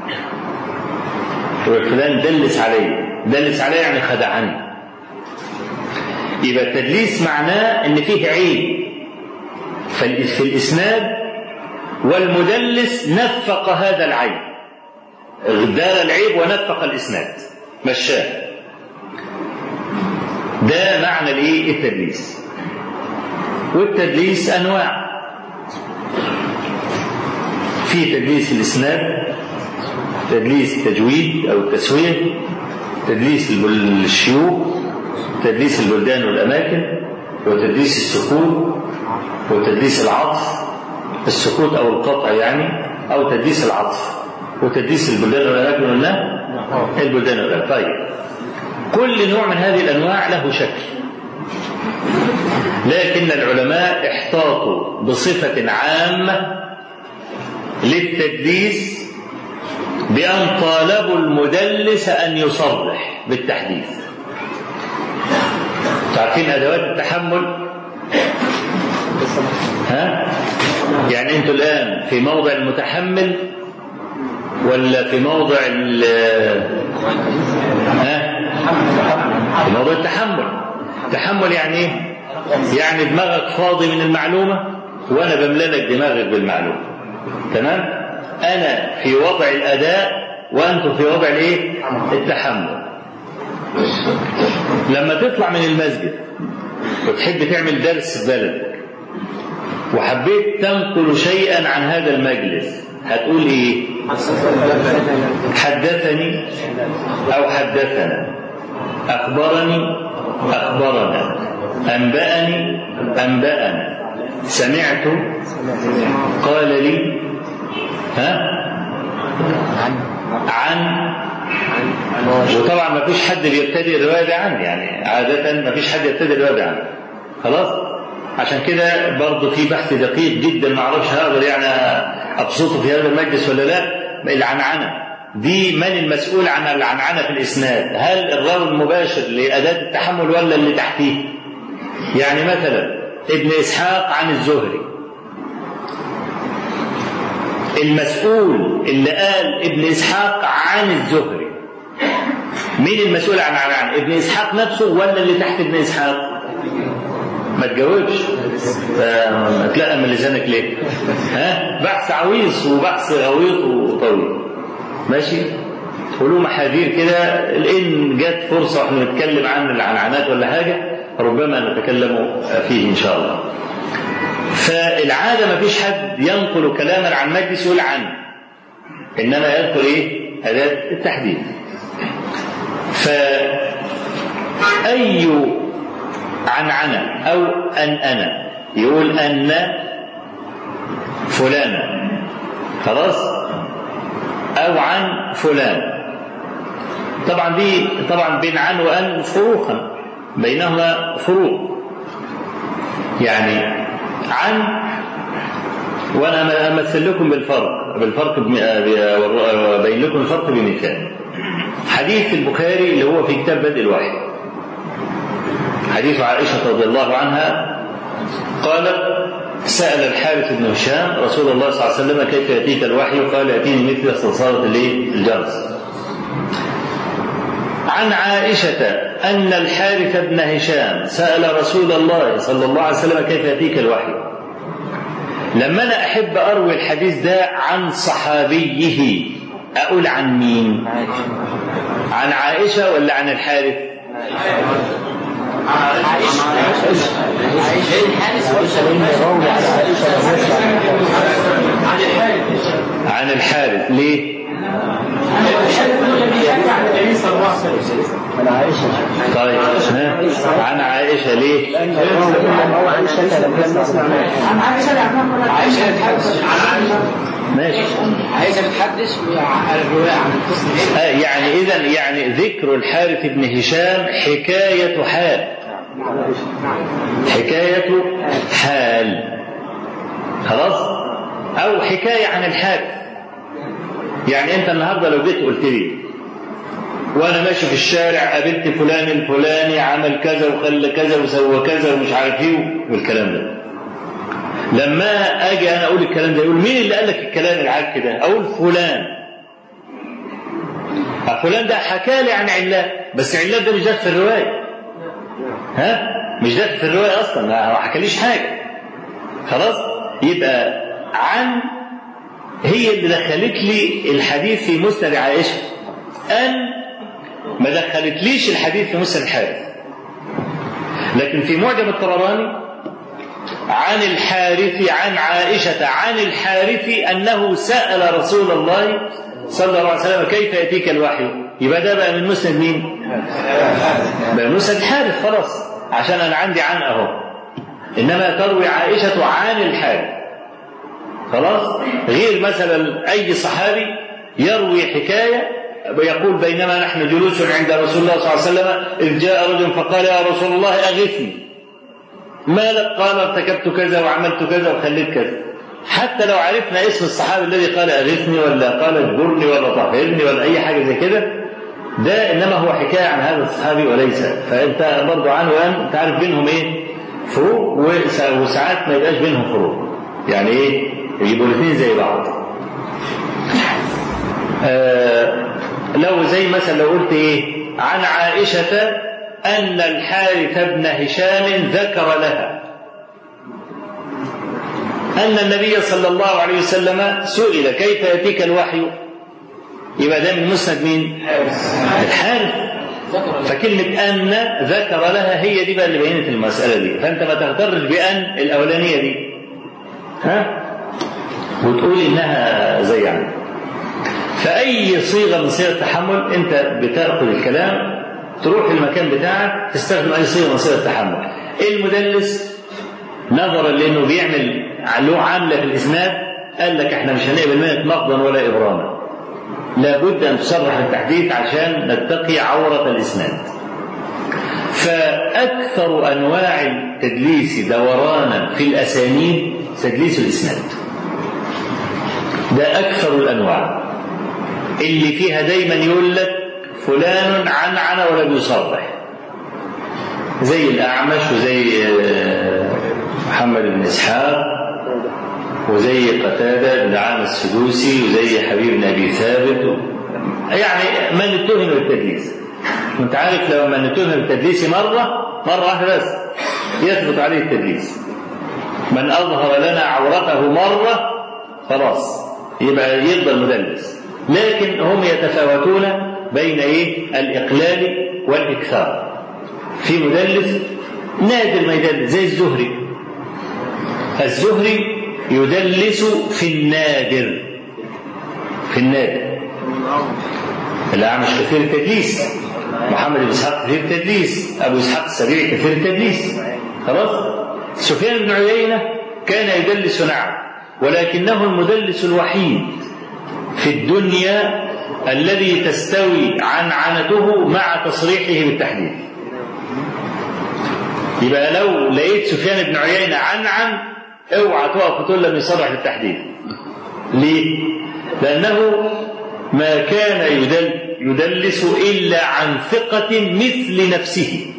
وفلان دلس علي دلس علي يعني خدعني يبقى التدليس معناه ان فيه عيب في الاسناد والمدلس نفق هذا العيب دار العيب ونفق الاسناد مشاه ده معنى الايه التدليس والتدليس انواع في تدليس الاسناد تدليس التجويد او التسويه تدليس الشيوخ تدليس البلدان والاماكن وتدليس السكوت وتدليس العطف السكوت او القطع يعني او تدليس العطف وتدليس البلدان والاماكن قلنا البلدان والاماكن طيب كل نوع من هذه الانواع له شكل لكن العلماء احتاطوا بصفه عامه للتدليس بأن طالبوا المدلس أن يصرح بالتحديث تعرفين أدوات التحمل ها يعني أنتوا الآن في موضع المتحمل ولا في موضع ال ها في موضع التحمل التحمل يعني ايه يعني دماغك فاضي من المعلومة وأنا بمللك دماغك بالمعلومة تمام انا في وضع الاداء وانتم في وضع الايه التحمل لما تطلع من المسجد وتحب تعمل درس في بلدك وحبيت تنقل شيئا عن هذا المجلس هتقول ايه حدثني او حدثنا اخبرني اخبرنا انبأني انبأنا سمعت قال لي ها عن وطبعا ما فيش حد بيبتدئ الروايه دي عن يعني عاده ما فيش حد يبتدئ الروايه دي عن خلاص عشان كده برضه في بحث دقيق جدا ما اعرفش هقدر يعني ابسطه في هذا المجلس ولا لا العنعنه دي من المسؤول عن العنعنه في الاسناد هل الراوي المباشر لاداه التحمل ولا اللي تحتيه يعني مثلا ابن اسحاق عن الزهري المسؤول اللي قال ابن اسحاق عن الزهري مين المسؤول عن عن, عن ابن اسحاق نفسه ولا اللي تحت ابن اسحاق ما تجاوبش تلاقى من لسانك ليه ها بحث عويص وبحث غويط وطويل ماشي وله محاذير كده ان جت فرصه واحنا نتكلم عن العنعنات ولا حاجه ربما نتكلم فيه ان شاء الله فالعاده ما فيش حد ينقل كلاما عن مجلس يقول عنه انما يذكر ايه اداه التحديد فاي عنعنه او ان انا يقول ان فلانا خلاص او عن فلان طبعا دي طبعا بين عن وان فروقا بينهما فروق يعني عن وانا امثل لكم بالفرق بالفرق بين لكم الفرق بمثال حديث البخاري اللي هو في كتاب بدء الوحي حديث عائشه رضي الله عنها قالت سأل الحارث بن هشام رسول الله صلى الله عليه وسلم كيف يأتيك الوحي قال يأتيني مثل صلصالة الجرس عن عائشة أن الحارث بن هشام سأل رسول الله صلى الله عليه وسلم كيف يأتيك الوحي لما أنا أحب أروي الحديث ده عن صحابيه أقول عن مين عن عائشة ولا عن الحارث عن الحارث ليه؟ عن عائشة طيب ها؟ عن عائشة ليه؟ هو عائشة لما نسمع عن عائشة لأنها عائشة بتحدث ماشي عائشة بتحدث عن الرواية عن القصة آه يعني إذا يعني ذكر الحارث بن هشام حكاية حال حكاية حال خلاص أو حكاية عن الحارث يعني أنت النهاردة لو جيت قلت لي وأنا ماشي في الشارع قابلت فلان الفلاني عمل كذا وخلى كذا وسوى كذا ومش عارف إيه والكلام ده لما اجي انا اقول الكلام ده يقول مين اللي قال لك الكلام العك ده؟ اقول فلان. فلان ده حكى لي عن علات بس علات ده مش داخل في الروايه. ها؟ مش داخل في الروايه اصلا ما حكاليش حاجه. خلاص؟ يبقى عن هي اللي دخلت لي الحديث في مسند عائشه. ان ما دخلتليش الحديث في مسند الحارث. لكن في معجم الطبراني عن الحارث عن عائشة عن الحارث أنه سأل رسول الله صلى الله عليه وسلم كيف يأتيك الوحي يبقى ده بقى من مسند مين بقى من مسند الحارث خلاص عشان أنا عندي عن أهو إنما تروي عائشة عن الحارث خلاص غير مثلا أي صحابي يروي حكاية ويقول بينما نحن جلوس عند رسول الله صلى الله عليه وسلم إذ جاء رجل فقال يا رسول الله أغثني ما لك قال ارتكبت كذا وعملت كذا وخليت كذا حتى لو عرفنا اسم الصحابي الذي قال اغثني ولا قال اجبرني ولا طهرني ولا اي حاجه زي كده ده انما هو حكايه عن هذا الصحابي وليس فانت برضه عنه وان تعرف بينهم ايه فروق وساعات ما يبقاش بينهم فروق يعني ايه يبقوا الاثنين زي بعض آه لو زي مثلا لو قلت ايه عن عائشه أن الحارث بن هشام ذكر لها أن النبي صلى الله عليه وسلم سئل كيف يأتيك الوحي يبقى ده من مسند مين؟ الحارث فكلمة أن ذكر لها هي دي بقى اللي بينت المسألة دي فأنت ما تغترش بأن الأولانية دي ها؟ وتقول إنها زي يعني فأي صيغة من صيغ التحمل أنت بتأخذ الكلام تروح المكان بتاعك تستخدم اي صيغه من صيغ التحمل المدلس نظرا لانه بيعمل له عامله في الاسناد قال لك احنا مش هنقبل منك نقدا ولا ابراما لابد ان تصرح التحديث عشان نتقي عوره الاسناد فاكثر انواع التدليس دورانا في الاسانيد تدليس الاسناد ده اكثر الانواع اللي فيها دايما يقول لك فلان عنعن ولم يصرح زي الأعمش وزي محمد بن إسحاق وزي قتادة بن عام السدوسي وزي حبيب بن أبي ثابت يعني من اتهم بالتدليس انت عارف لو من اتهم بالتدليس مرة مرة واحدة بس يثبت عليه التدليس من أظهر لنا عورته مرة خلاص يبقى يفضل مدلس لكن هم يتفاوتون بين ايه الإقلال والإكثار في مدلس نادر ما يدلس زي الزهري الزهري يدلس في النادر في النادر الأعمش كثير التدليس محمد بن اسحاق كثير التدليس ابو اسحاق السبيعي كثير التدليس خلاص سفيان بن عيينه كان يدلس نعم ولكنه المدلس الوحيد في الدنيا الذي تستوي عنعنته مع تصريحه بالتحديث يبقى لو لقيت سفيان بن عيينه عنعن اوعى تقف وتقول لم يصرح بالتحديث ليه؟ لأنه ما كان يدل يدلس إلا عن ثقة مثل نفسه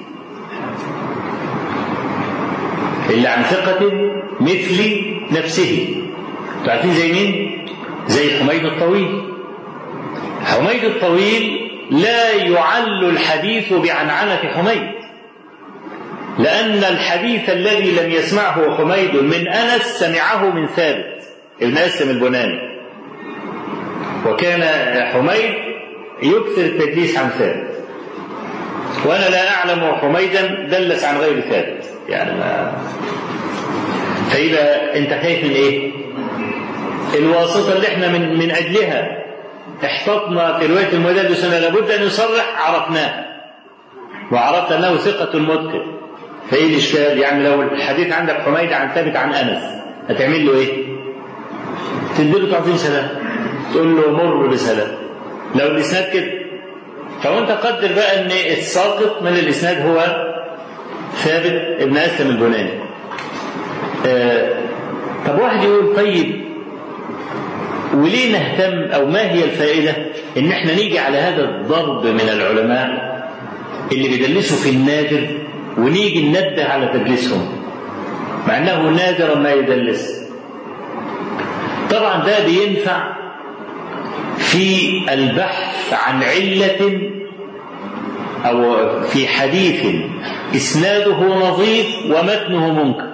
إلا عن ثقة مثل نفسه تعرفين زي مين؟ زي حميد الطويل حميد الطويل لا يعل الحديث بعنعنة حميد لأن الحديث الذي لم يسمعه حميد من أنس سمعه من ثابت ابن أسلم البناني وكان حميد يكثر التدليس عن ثابت وأنا لا أعلم حميدا دلس عن غير ثابت يعني ما فيبقى أنت خايف من إيه؟ الواسطة اللي احنا من من أجلها احتطنا في رواية المدلس أن لابد أن يصرح عرفناها وعرفت أنه ثقة متقن فإيه الإشكال؟ يعني لو الحديث عندك حميد عن ثابت عن أنس هتعمل له إيه؟ تديله تعظيم سلام تقول له مر بسلام لو الإسناد كده فوانت قدر بقى ان الساقط من الاسناد هو ثابت ابن اسلم البناني آه طب واحد يقول طيب وليه نهتم او ما هي الفائده ان احنا نيجي على هذا الضرب من العلماء اللي بيدلسوا في النادر ونيجي ننبه على تدليسهم مع انه نادرا ما يدلس طبعا ده بينفع في البحث عن علة أو في حديث إسناده نظيف ومتنه منكر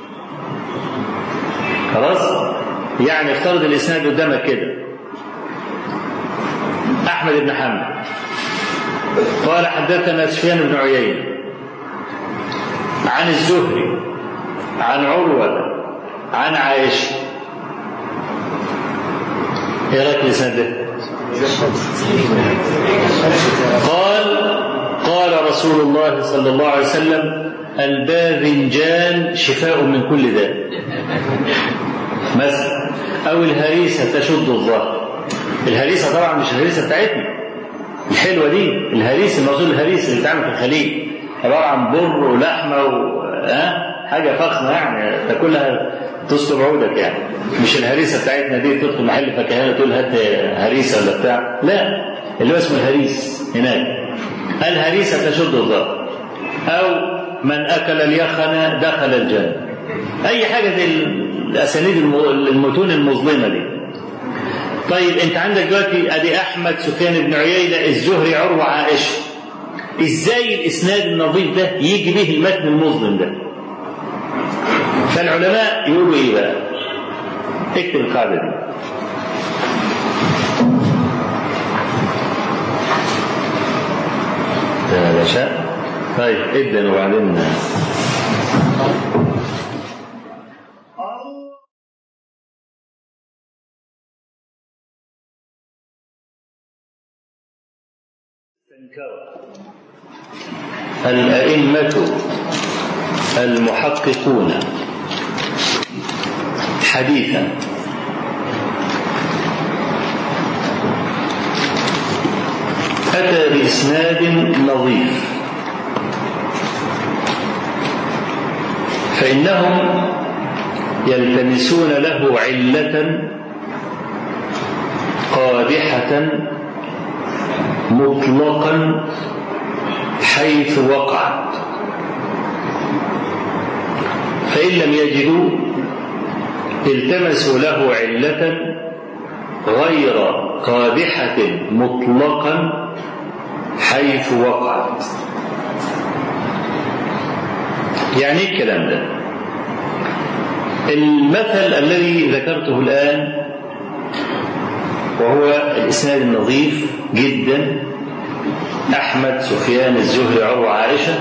خلاص يعني افترض الإسناد قدامك كده أحمد بن حنبل قال حدثنا سفيان بن عيينة عن الزهري عن عروة عن عائشة ايه رايك الاسناد ده؟ قال قال رسول الله صلى الله عليه وسلم الباذنجان شفاء من كل داء مثلا او الهريسه تشد الظهر الهريسه طبعا مش الهريسه بتاعتنا الحلوه دي الهريسه المقصود الهريسه اللي بتتعمل في الخليج عباره عن بر ولحمه و... ها حاجه فخمه يعني تاكلها تصلب عودك يعني مش الهريسه بتاعتنا دي تدخل محل فكهانه تقول هات هريسه ولا بتاع لا اللي هو اسمه الهريس هناك الهريسه تشد الظهر او من اكل اليخن دخل الجنه اي حاجه زي الاسانيد المتون المظلمه دي طيب انت عندك دلوقتي ادي احمد سفيان بن عيينه الزهري عروه عائشه ازاي الاسناد النظيف ده يجي به المتن المظلم ده فالعلماء يقولوا ايه بقى اكتب القاعده دي هذا شاء طيب ابدا وبعدين الأئمة المحققون حديثا أتى بإسناد نظيف فإنهم يلتمسون له علة قادحة مطلقا حيث وقعت فإن لم يجدوا التمسوا له علة غير قادحة مطلقا حيث وقعت يعني ايه الكلام ده المثل الذي ذكرته الآن وهو الإسناد النظيف جدا أحمد سفيان الزهري عروة عائشة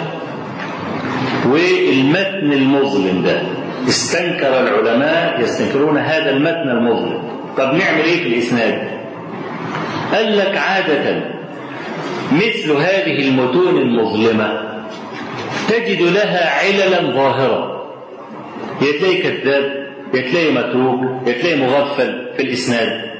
والمتن المظلم ده استنكر العلماء يستنكرون هذا المتن المظلم طب نعمل ايه في الإسناد قال لك عادة مثل هذه المتون المظلمة تجد لها عللا ظاهرة يتلاقي كذاب يتلاقي متروك يتلاقي مغفل في الإسناد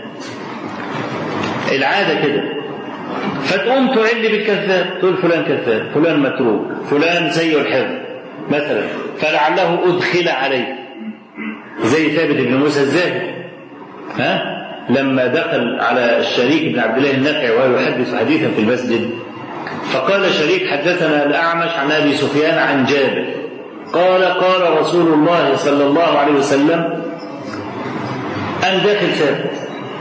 العادة كده فتقوم تعل بالكذاب تقول فلان كذاب فلان متروك فلان سيء الحفظ مثلا فلعله أدخل عليه زي ثابت بن موسى الزاهد ها لما دخل على الشريك بن عبد الله النافع وهو يحدث حديثا في المسجد فقال شريك حدثنا الأعمش عن أبي سفيان عن جابر قال قال رسول الله صلى الله عليه وسلم أن داخل ثابت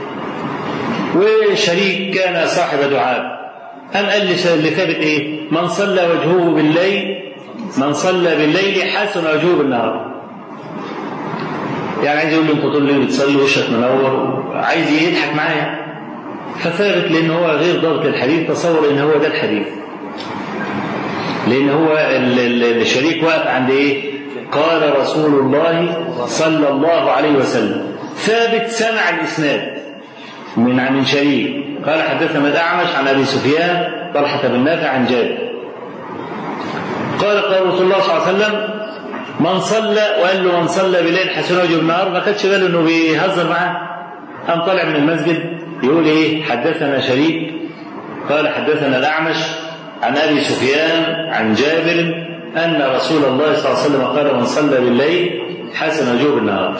وشريك كان صاحب دعاء أم قال لثابت إيه من صلى وجهه بالليل من صلى بالليل حسن وجهه بالنهار يعني عايز يقول له انت طول الليل بتصلي وشك منور عايز يضحك معايا فثابت لان هو غير ضابط الحديث تصور ان هو ده الحديث لان هو الشريك واقف عند ايه قال رسول الله صلى الله عليه وسلم ثابت سمع الاسناد من عن شريك قال حدثنا الاعمش عن ابي سفيان طلحه بن نافع عن جابر قال قال رسول الله صلى الله عليه وسلم من صلى وقال له من صلى بليل حسن وجه النهار ما خدش باله انه بيهزر معاه قام طالع من المسجد يقول ايه حدثنا شريك قال حدثنا الاعمش عن ابي سفيان عن جابر ان رسول الله صلى الله عليه وسلم قال من صلى بالليل حسن وجوه النهار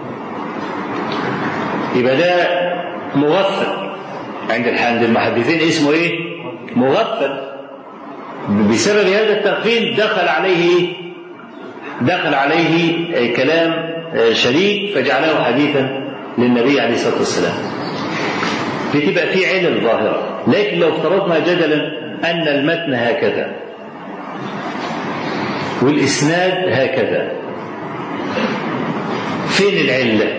يبقى ده مغفل عند عند المحدثين اسمه ايه مغفل بسبب هذا التغفيل دخل عليه ايه دخل عليه كلام شريك فجعله حديثا للنبي عليه الصلاه والسلام بتبقى في علل ظاهره لكن لو افترضنا جدلا ان المتن هكذا والاسناد هكذا فين العله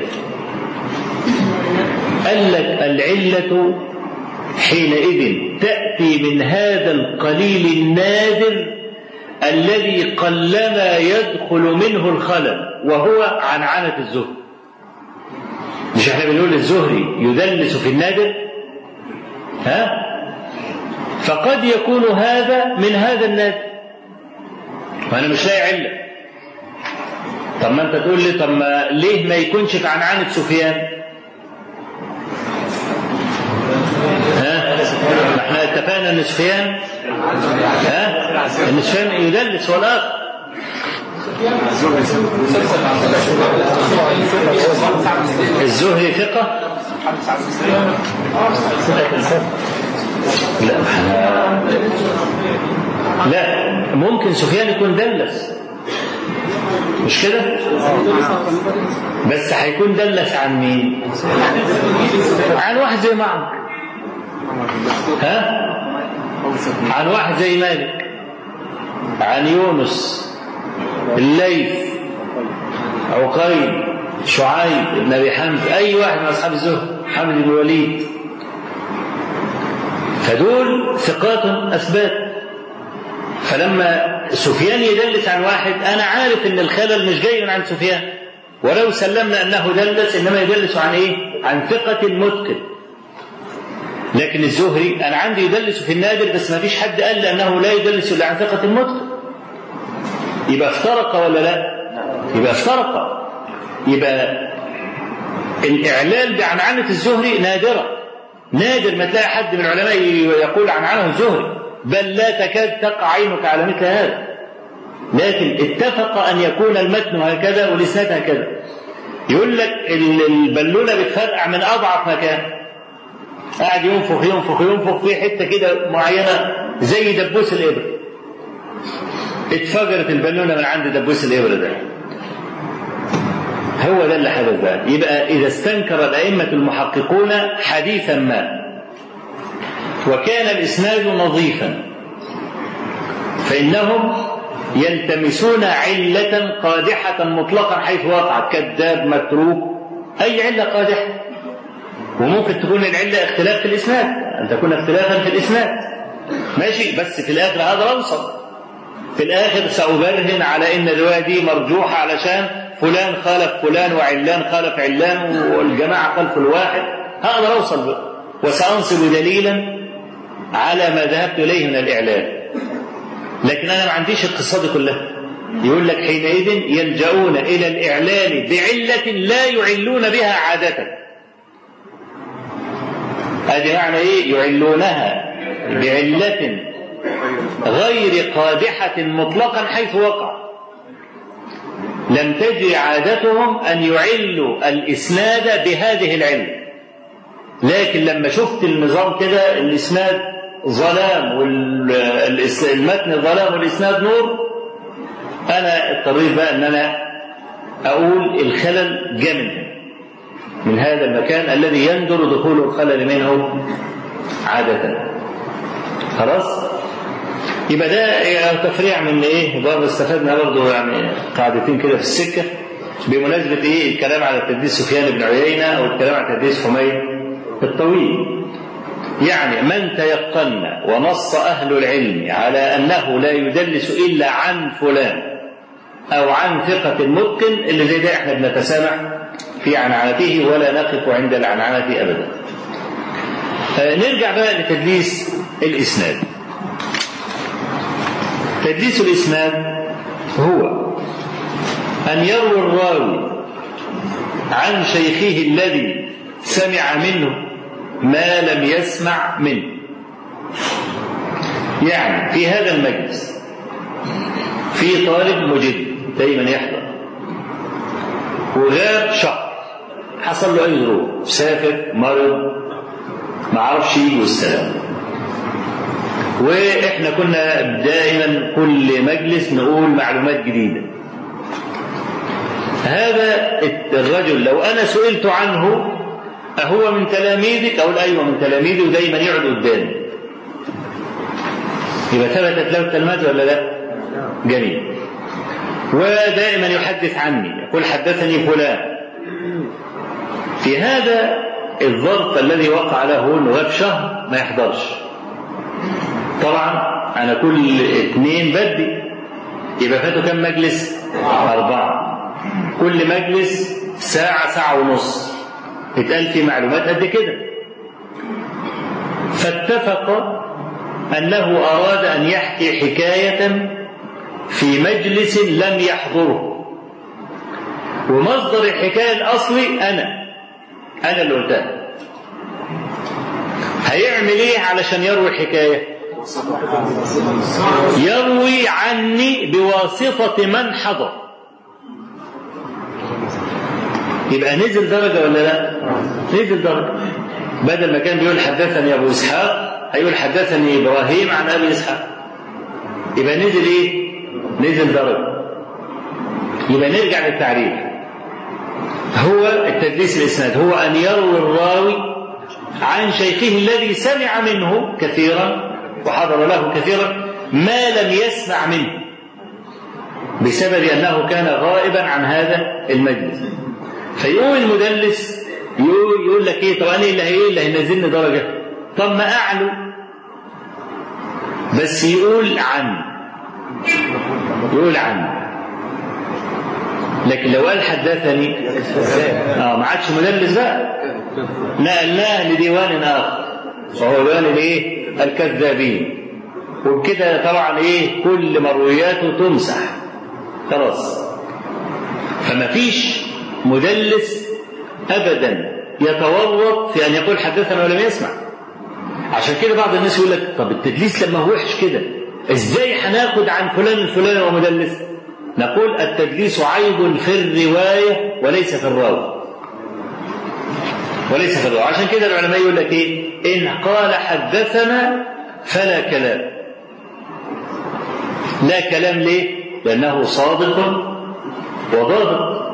قال لك العله حينئذ تاتي من هذا القليل النادر الذي قلما يدخل منه الخلل وهو عنعنة الزهد مش احنا بنقول الزهري يدلس في النادر ها فقد يكون هذا من هذا النادر وانا مش لاقي عله طب ما انت تقول لي طب ما ليه ما يكونش في عنعنة سفيان ها احنا اتفقنا ان سفيان ها ان سفيان يدلس والاخر الزهري ثقة لا احنا لا ممكن سفيان يكون دلس مش كده بس هيكون دلس عن مين عن واحد زي معك ها عن واحد زي مالك عن يونس الليث عقيل شعيب بن ابي حمد اي واحد من اصحاب الزهد حمد بن الوليد فدول ثقات اثبات فلما سفيان يدلس عن واحد انا عارف ان الخلل مش جاي من عند سفيان ولو سلمنا انه دلس انما يدلس عن ايه؟ عن ثقة متقن لكن الزهري انا عندي يدلس في النادر بس ما فيش حد قال لي انه لا يدلس الا عن ثقة متقن يبقى افترق ولا لا؟ يبقى افترق يبقى الاعلال بعنعنة الزهري نادرة نادر ما تلاقي حد من العلماء يقول عن عنه الزهري بل لا تكاد تقع عينك على مثل هذا لكن اتفق ان يكون المتن هكذا والاسناد هكذا يقول لك البالونه بتفرقع من اضعف مكان قاعد ينفخ ينفخ ينفخ في حته كده معينه زي دبوس الابره اتفجرت البالونه من عند دبوس الابره ده هو ده اللي حدث بقى يبقى اذا استنكر الائمه المحققون حديثا ما وكان الاسناد نظيفا فانهم يلتمسون علة قادحة مطلقا حيث وقعت كذاب متروك أي علة قادحة وممكن تكون العلة اختلاف في الإسناد أن تكون اختلافا في الإسناد ماشي بس في الآخر هذا أوصل في الآخر سأبرهن على إن الرواية دي مرجوحة علشان فلان خالف فلان وعلان خالف علان والجماعة خلف الواحد هقدر أوصل بقى وسأنصب دليلا على ما ذهبت إليه من الإعلان لكن أنا ما عنديش القصة دي كلها يقول لك حينئذ يلجؤون إلى الإعلان بعلة لا يعلون بها عادة هذه معنى إيه يعلونها بعلة غير قادحة مطلقا حيث وقع لم تجري عادتهم أن يعلوا الإسناد بهذه العلة لكن لما شفت النظام كده الإسناد ظلام والمتن ظلام والإسناد نور أنا اضطريت بقى أن أنا أقول الخلل جاء منه من هذا المكان الذي يندر دخول الخلل منه عادة خلاص يبقى ده تفريع من ايه برضه استفدنا برضه يعني قاعدتين كده في السكه بمناسبه ايه الكلام على تدليس سفيان بن عيينه او الكلام على تدليس حميد الطويل يعني من تيقن ونص اهل العلم على انه لا يدلس الا عن فلان او عن ثقه متقن اللي زي ده احنا بنتسامح في عنعنته ولا نقف عند العنعنه ابدا نرجع بقى لتدليس الاسناد تدليس الإسناد هو أن يروي الراوي عن شيخه الذي سمع منه ما لم يسمع منه يعني في هذا المجلس في طالب مجد دايما يحضر وغاب شهر حصل له أي ظروف سافر مرض ما عرفش يجي والسلام واحنا كنا دائما كل مجلس نقول معلومات جديده هذا الرجل لو انا سئلت عنه اهو من تلاميذك اقول ايوه من تلاميذي ودايما يقعد قدامي يبقى ثبتت له الكلمات ولا لا جميل ودائما يحدث عني يقول حدثني فلان في هذا الظرف الذي وقع له انه غاب شهر ما يحضرش طبعا انا كل اثنين بدي يبقى فاتوا كم مجلس اربعه كل مجلس ساعه ساعه ونص اتقال في معلومات قد كده فاتفق انه اراد ان يحكي حكايه في مجلس لم يحضره ومصدر الحكايه الاصلي انا انا اللي قلتها هيعمل ايه علشان يروي حكايه يروي عني بواسطة من حضر يبقى نزل درجة ولا لا نزل درجة بدل ما كان بيقول حدثني أبو إسحاق هيقول حدثني إبراهيم عن أبي إسحاق يبقى نزل إيه نزل درجة يبقى نرجع للتعريف هو التدليس الإسناد هو أن يروي الراوي عن شيخه الذي سمع منه كثيرا وحضر له كثيرا ما لم يسمع منه بسبب انه كان غائبا عن هذا المجلس فيقوم المدلس يقول, يقول لك ايه طب انا اللي هي اللي هينزلني درجه طب ما اعلو بس يقول عن يقول عن لكن لو قال حدثني اه ما عادش مدلس بقى نقلناه لديوان اخر وهو ديوان الايه؟ الكذابين وبكده طبعا ايه كل مروياته تمسح خلاص فما فيش مدلس ابدا يتورط في ان يقول حدثنا ولم يسمع عشان كده بعض الناس يقول لك طب التدليس لما هو وحش كده ازاي هناخد عن فلان الفلاني ومدلس نقول التدليس عيب في الروايه وليس في الراوي وليس في الروايه عشان كده العلماء يقول لك ايه ان قال حدثنا فلا كلام لا كلام ليه لانه صادق وضابط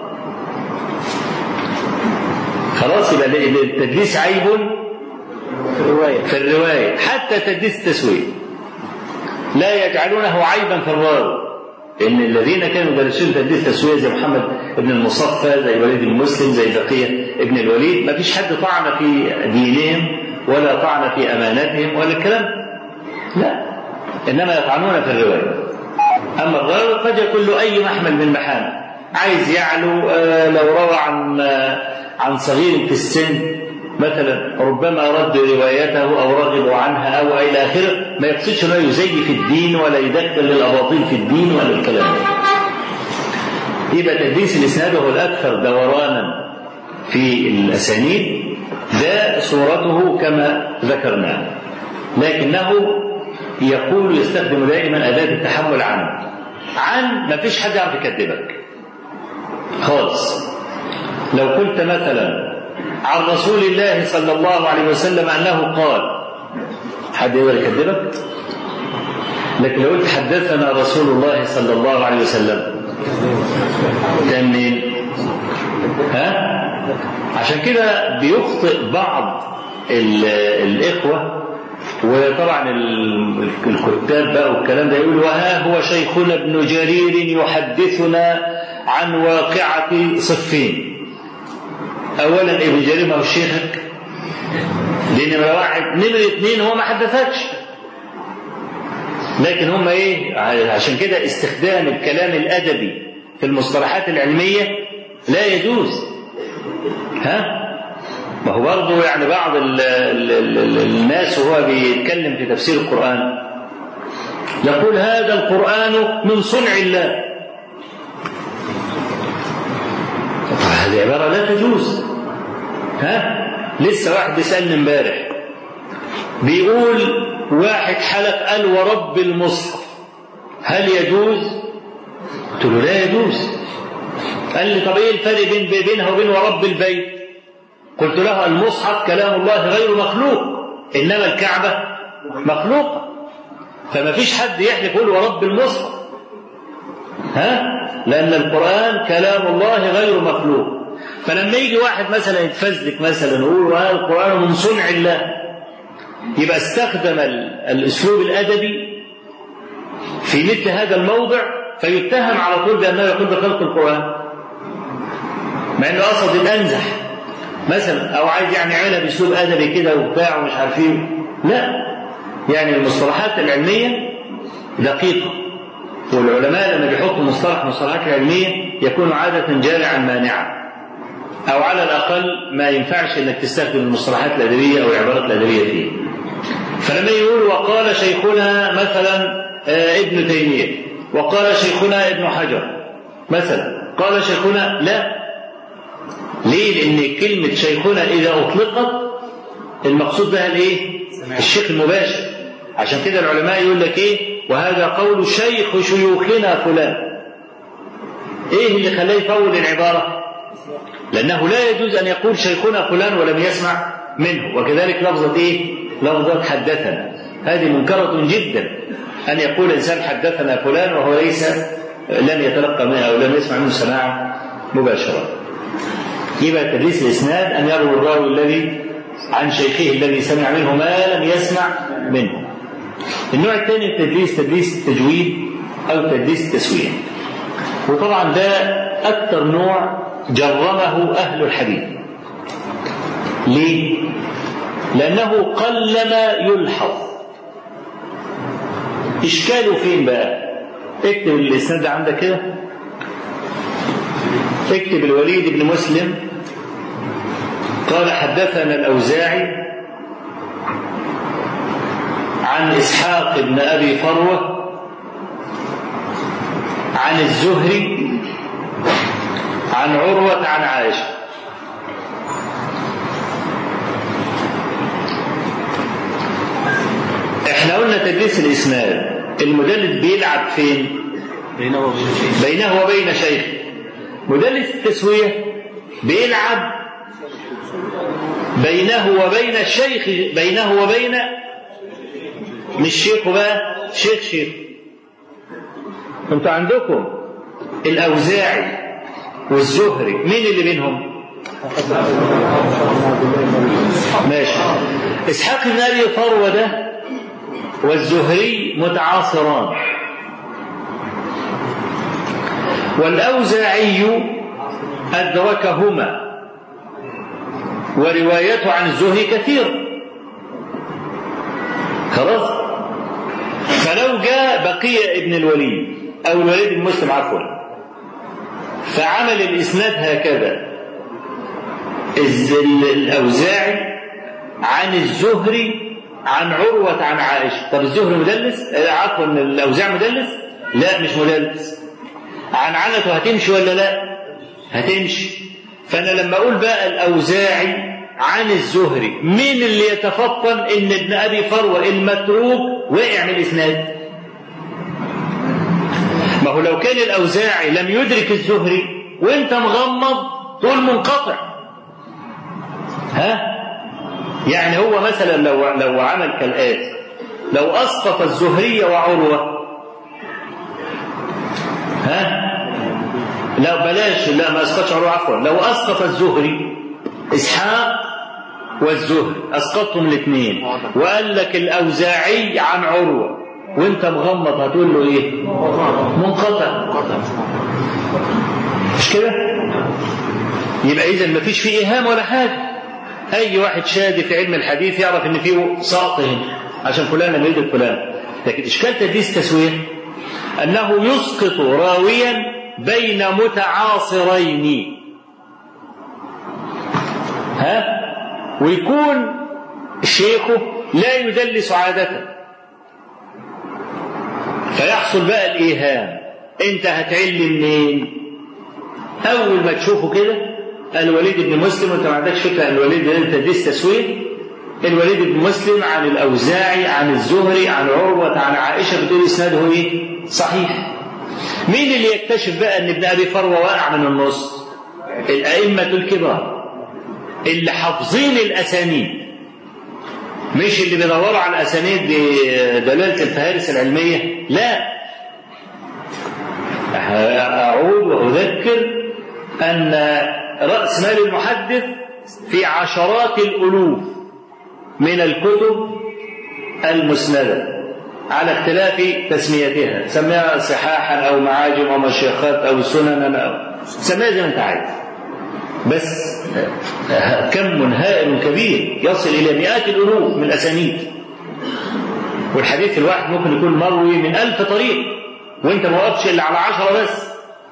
خلاص يبقى التدليس عيب في الرواية حتى تدليس التسوية لا يجعلونه عيبا في الراوي ان الذين كانوا يدرسون تدريس تسويه زي محمد بن المصفى زي وليد بن مسلم زي بقيه ابن الوليد ما فيش حد طعن في دينهم ولا طعن في امانتهم ولا الكلام لا انما يطعنون في الروايه اما الغرض قد يكون له اي محمل من محامل عايز يعلو آه، لو روى عن آه، عن صغير في السن مثلا ربما رد روايته او رغبوا عنها او الى اخره ما يقصدش انه يزيف الدين ولا يدخل الاباطيل في الدين ولا الكلام ده. يبقى تدريس الاسناد هو الاكثر دورانا في الاسانيد ده صورته كما ذكرنا لكنه يقول يستخدم دائما اداه التحمل عن عن ما فيش حد يعرف يكذبك خالص لو قلت مثلا عن رسول الله صلى الله عليه وسلم انه قال حد يقدر يكذبك لكن لو قلت حدثنا رسول الله صلى الله عليه وسلم كان مين ها عشان كده بيخطئ بعض ال- الاخوه وطبعا ال- الكتاب بقى والكلام ده يقول وها هو شيخنا ابن جرير يحدثنا عن واقعة صفين أولا ابن جرير ما هو شيخك دي نمرة واحد نمرة اثنين هو ما حدثكش لكن هم ايه عشان كده استخدام الكلام الأدبي في المصطلحات العلمية لا يجوز ها ما هو برضه يعني بعض ال ال ال ال الناس وهو بيتكلم في تفسير القرآن يقول هذا القرآن من صنع الله هذه عبارة لا تجوز ها لسه واحد بيسألني امبارح بيقول واحد حلف قال ورب المصحف هل يجوز؟ قلت له لا يجوز قال لي طب ايه الفرق بين بينها وبين ورب البيت؟ قلت له المصحف كلام الله غير مخلوق انما الكعبه مخلوقه فما فيش حد يحلف يقول ورب المصحف ها لان القران كلام الله غير مخلوق فلما يجي واحد مثلا يتفزلك مثلا يقول هذا القران من صنع الله يبقى استخدم ال- الاسلوب الادبي في مثل هذا الموضع فيتهم على طول بانه يقول بخلق القران مع انه قصد الانزح مثلا او عايز يعني يعملها باسلوب ادبي كده وبتاع ومش عارف ايه لا يعني المصطلحات العلميه دقيقه والعلماء لما بيحطوا مصطلح مصطلحات علميه يكون عاده جارعا مانعا او على الاقل ما ينفعش انك تستخدم المصطلحات الادبيه او العبارات الادبيه فيه فلما يقول وقال شيخنا مثلا آه، ابن تيميه وقال شيخنا ابن حجر مثلا قال شيخنا لا ليه؟ لأن كلمة شيخنا إذا أطلقت المقصود بها الإيه؟ الشيخ المباشر عشان كده العلماء يقول لك إيه؟ وهذا قول شيخ شيوخنا فلان إيه اللي خلاه يطول العبارة؟ لأنه لا يجوز أن يقول شيخنا فلان ولم يسمع منه وكذلك لفظة إيه؟ لفظة حدثنا هذه منكرة جدا أن يقول إنسان حدثنا فلان وهو ليس لم يتلقى منه أو لم يسمع منه سماعا مباشرة يبقى تدريس الإسناد أن يروي الراوي الذي عن شيخه الذي سمع منه ما لم يسمع منه النوع الثاني من التدريس تدريس التجويد أو تدريس التسوية وطبعا ده أكثر نوع جرمه أهل الحديث ليه؟ لأنه قلما يلحظ إشكاله فين بقى؟ اكتب الإسناد ده عندك كده اكتب الوليد بن مسلم قال حدثنا الأوزاعي عن إسحاق بن أبي فروة عن الزهري عن عروة عن عائشة احنا قلنا تدريس الإسناد المدلس بيلعب فين بينه وبين شيء بينه وبين شيخ مدلس التسوية بيلعب بينه وبين الشيخ بينه وبين مش شيخ بقى شيخ شيخ انتوا عندكم الأوزاعي والزهري مين اللي بينهم ماشي إسحاق بن أبي فروة ده والزهري متعاصران والأوزاعي أدركهما وروايته عن الزهري كثيرة خلاص فلو جاء بقية ابن الوليد أو الوليد المسلم عفوا فعمل الإسناد هكذا الأوزاعي عن الزهري عن عروة عن عائشة طب الزهري مدلس عفوا الأوزاعي مدلس لا مش مدلس عن عنته هتمشي ولا لا هتمشي فأنا لما أقول بقى الأوزاعي عن الزهري مين اللي يتفطن ان ابن ابي فروه المتروك وقع من الاسناد ما هو لو كان الاوزاعي لم يدرك الزهري وانت مغمض تقول منقطع ها يعني هو مثلا لو لو عمل كالاتي لو اسقط الزهري وعروه ها لا بلاش لا ما اسقطش عروه عفوا لو اسقط الزهري اسحاق والزهري اسقطهم الاثنين وقال لك الاوزاعي عن عروه وانت مغمض هتقول له ايه منقطع مش كده يبقى اذا ما فيش فيه ايهام ولا حاجه اي واحد شادي في علم الحديث يعرف ان فيه سقط هنا عشان فلان لم يدرك فلان لكن اشكال تدريس تسويه انه يسقط راويا بين متعاصرين ها ويكون شيخه لا يدلس عادة فيحصل بقى الإيهام أنت هتعل منين؟ أول ما تشوفه كده الوليد بن مسلم وأنت ما عندكش فكرة عن الوليد ده أنت تدرس تسويق الوليد بن مسلم عن الأوزاعي عن الزهري عن عروة عن عائشة بتقول إسناده إيه؟ صحيح مين اللي يكتشف بقى ان ابن ابي فروه واقع من النص الائمه الكبار اللي حافظين الاسانيد مش اللي بيدوروا على الاسانيد بدلاله الفهارس العلميه لا اعود واذكر ان راس مال المحدث في عشرات الالوف من الكتب المسنده على اختلاف تسميتها سميها صحاحا او معاجم او مشيخات او سننا او سميها زي ما انت عايز بس كم هائل كبير يصل الى مئات الالوف من الاسانيد والحديث الواحد ممكن يكون مروي من ألف طريق وانت ما وقفتش الا على عشرة بس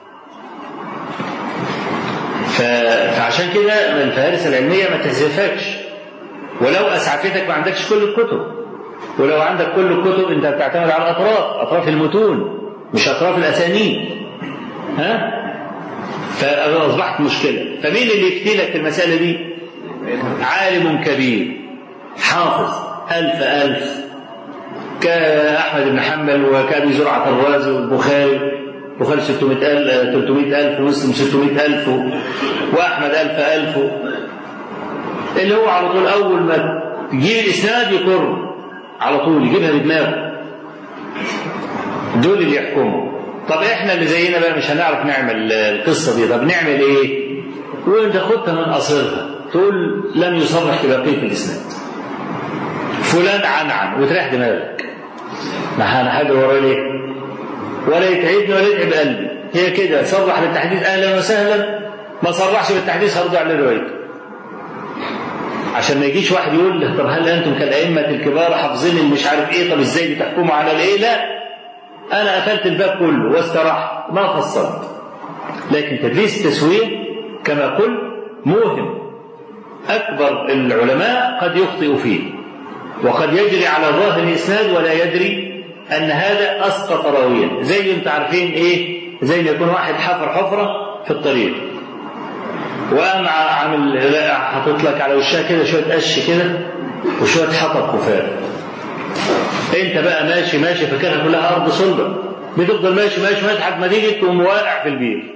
فعشان كده الفهارس العلميه ما تهزفكش ولو اسعفتك ما عندكش كل الكتب ولو عندك كل الكتب انت بتعتمد على الاطراف اطراف المتون مش اطراف الاسانيد ها فاصبحت مشكله فمين اللي يفتي لك في المساله دي عالم كبير حافظ ألف ألف كأحمد بن حنبل وكأبي زرعة الرازي والبخاري البخاري 600 ألف 300 ألف ومسلم 600 ألف وأحمد ألف ألف اللي هو على طول أول ما تجيب الإسناد يقر على طول يجيبها بدماغه دول اللي يحكموا طب احنا اللي زينا بقى مش هنعرف نعمل القصه دي طب نعمل ايه وانت خدت من قصرها تقول لم يصرح ببقيه الاسناد فلان عن عن وتريح دماغك ما انا حاجه ورا ليه ولا يتعبني ولا يتعب قلبي هي كده صرح بالتحديث اهلا وسهلا ما صرحش بالتحديث هرجع لروايته عشان ما يجيش واحد يقول له طب هل انتم كالائمه الكبار حافظين اللي مش عارف ايه طب ازاي بتحكموا على الايه لا انا قفلت الباب كله واسترحت ما فصلت لكن تدريس التسويه كما قلت موهم اكبر العلماء قد يخطئ فيه وقد يجري على ظاهر الاسناد ولا يدري ان هذا اسقط راويا زي انت عارفين ايه زي ما يكون واحد حفر حفره في الطريق وقام عامل حاطط لك على وشها كده شويه قش كده وشويه حطب خفاف انت بقى ماشي ماشي فاكرها كلها ارض صلبه بتفضل ماشي ماشي ماشي لحد ما تيجي تقوم واقع في البير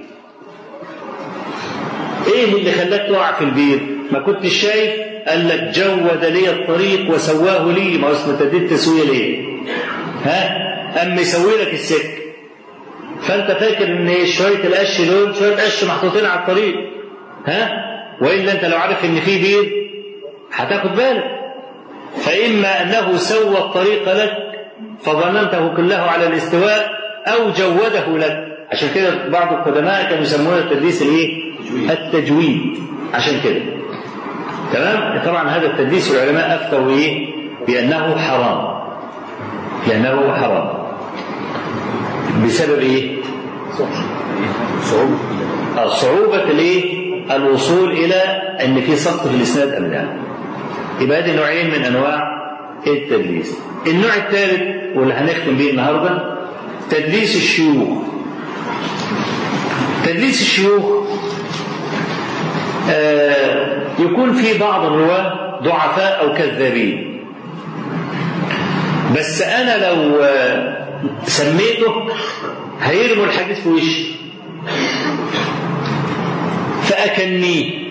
ايه اللي خلاك تقع في البير ما كنتش شايف قال لك جود لي الطريق وسواه لي ما اسمه تديد تسويه ليه ها اما يسوي لك السكه فانت فاكر ان شويه القش دول شويه قش محطوطين على الطريق ها والا انت لو عارف ان في بير هتاخد بالك فاما انه سوى الطريق لك فظننته كله على الاستواء او جوده لك عشان كده بعض القدماء كانوا يسمونه التدليس الايه؟ التجويد عشان كده تمام طبعا هذا التدليس العلماء افتوا ايه؟ بانه حرام لانه حرام بسبب ايه؟ صعوبة آه، صعوبة الايه؟ الوصول إلى أن في سقط في الإسناد أم لا. يبقى هذه نوعين من أنواع التدليس. النوع الثالث واللي هنختم به النهارده تدليس الشيوخ. تدليس الشيوخ آه يكون في بعض الرواة ضعفاء أو كذابين. بس أنا لو آه، سميته هيرموا الحديث في وشي. فأكنيه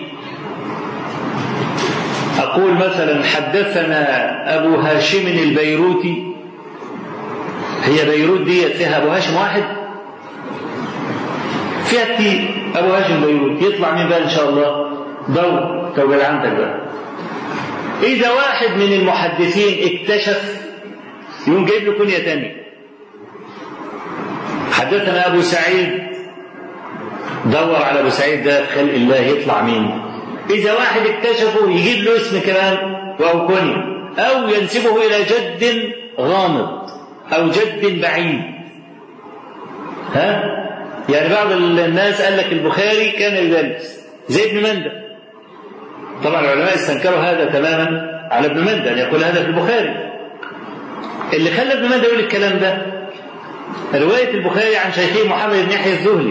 أقول مثلا حدثنا أبو هاشم البيروتي هي بيروت دي فيها أبو هاشم واحد فيها كتير أبو هاشم بيروت يطلع مين بقى إن شاء الله دور توجد عندك بقى إذا واحد من المحدثين اكتشف يقوم جايب له كنية تانية حدثنا أبو سعيد دور على ابو سعيد ده خلق الله يطلع مين اذا واحد اكتشفه يجيب له اسم كمان او كنية او ينسبه الى جد غامض او جد بعيد ها يعني بعض الناس قال لك البخاري كان يدلس زي ابن مندى طبعا العلماء استنكروا هذا تماما على ابن مندى ان يقول هذا في البخاري اللي خلى ابن مندى يقول الكلام ده روايه البخاري عن شيخه محمد بن يحيى الزهري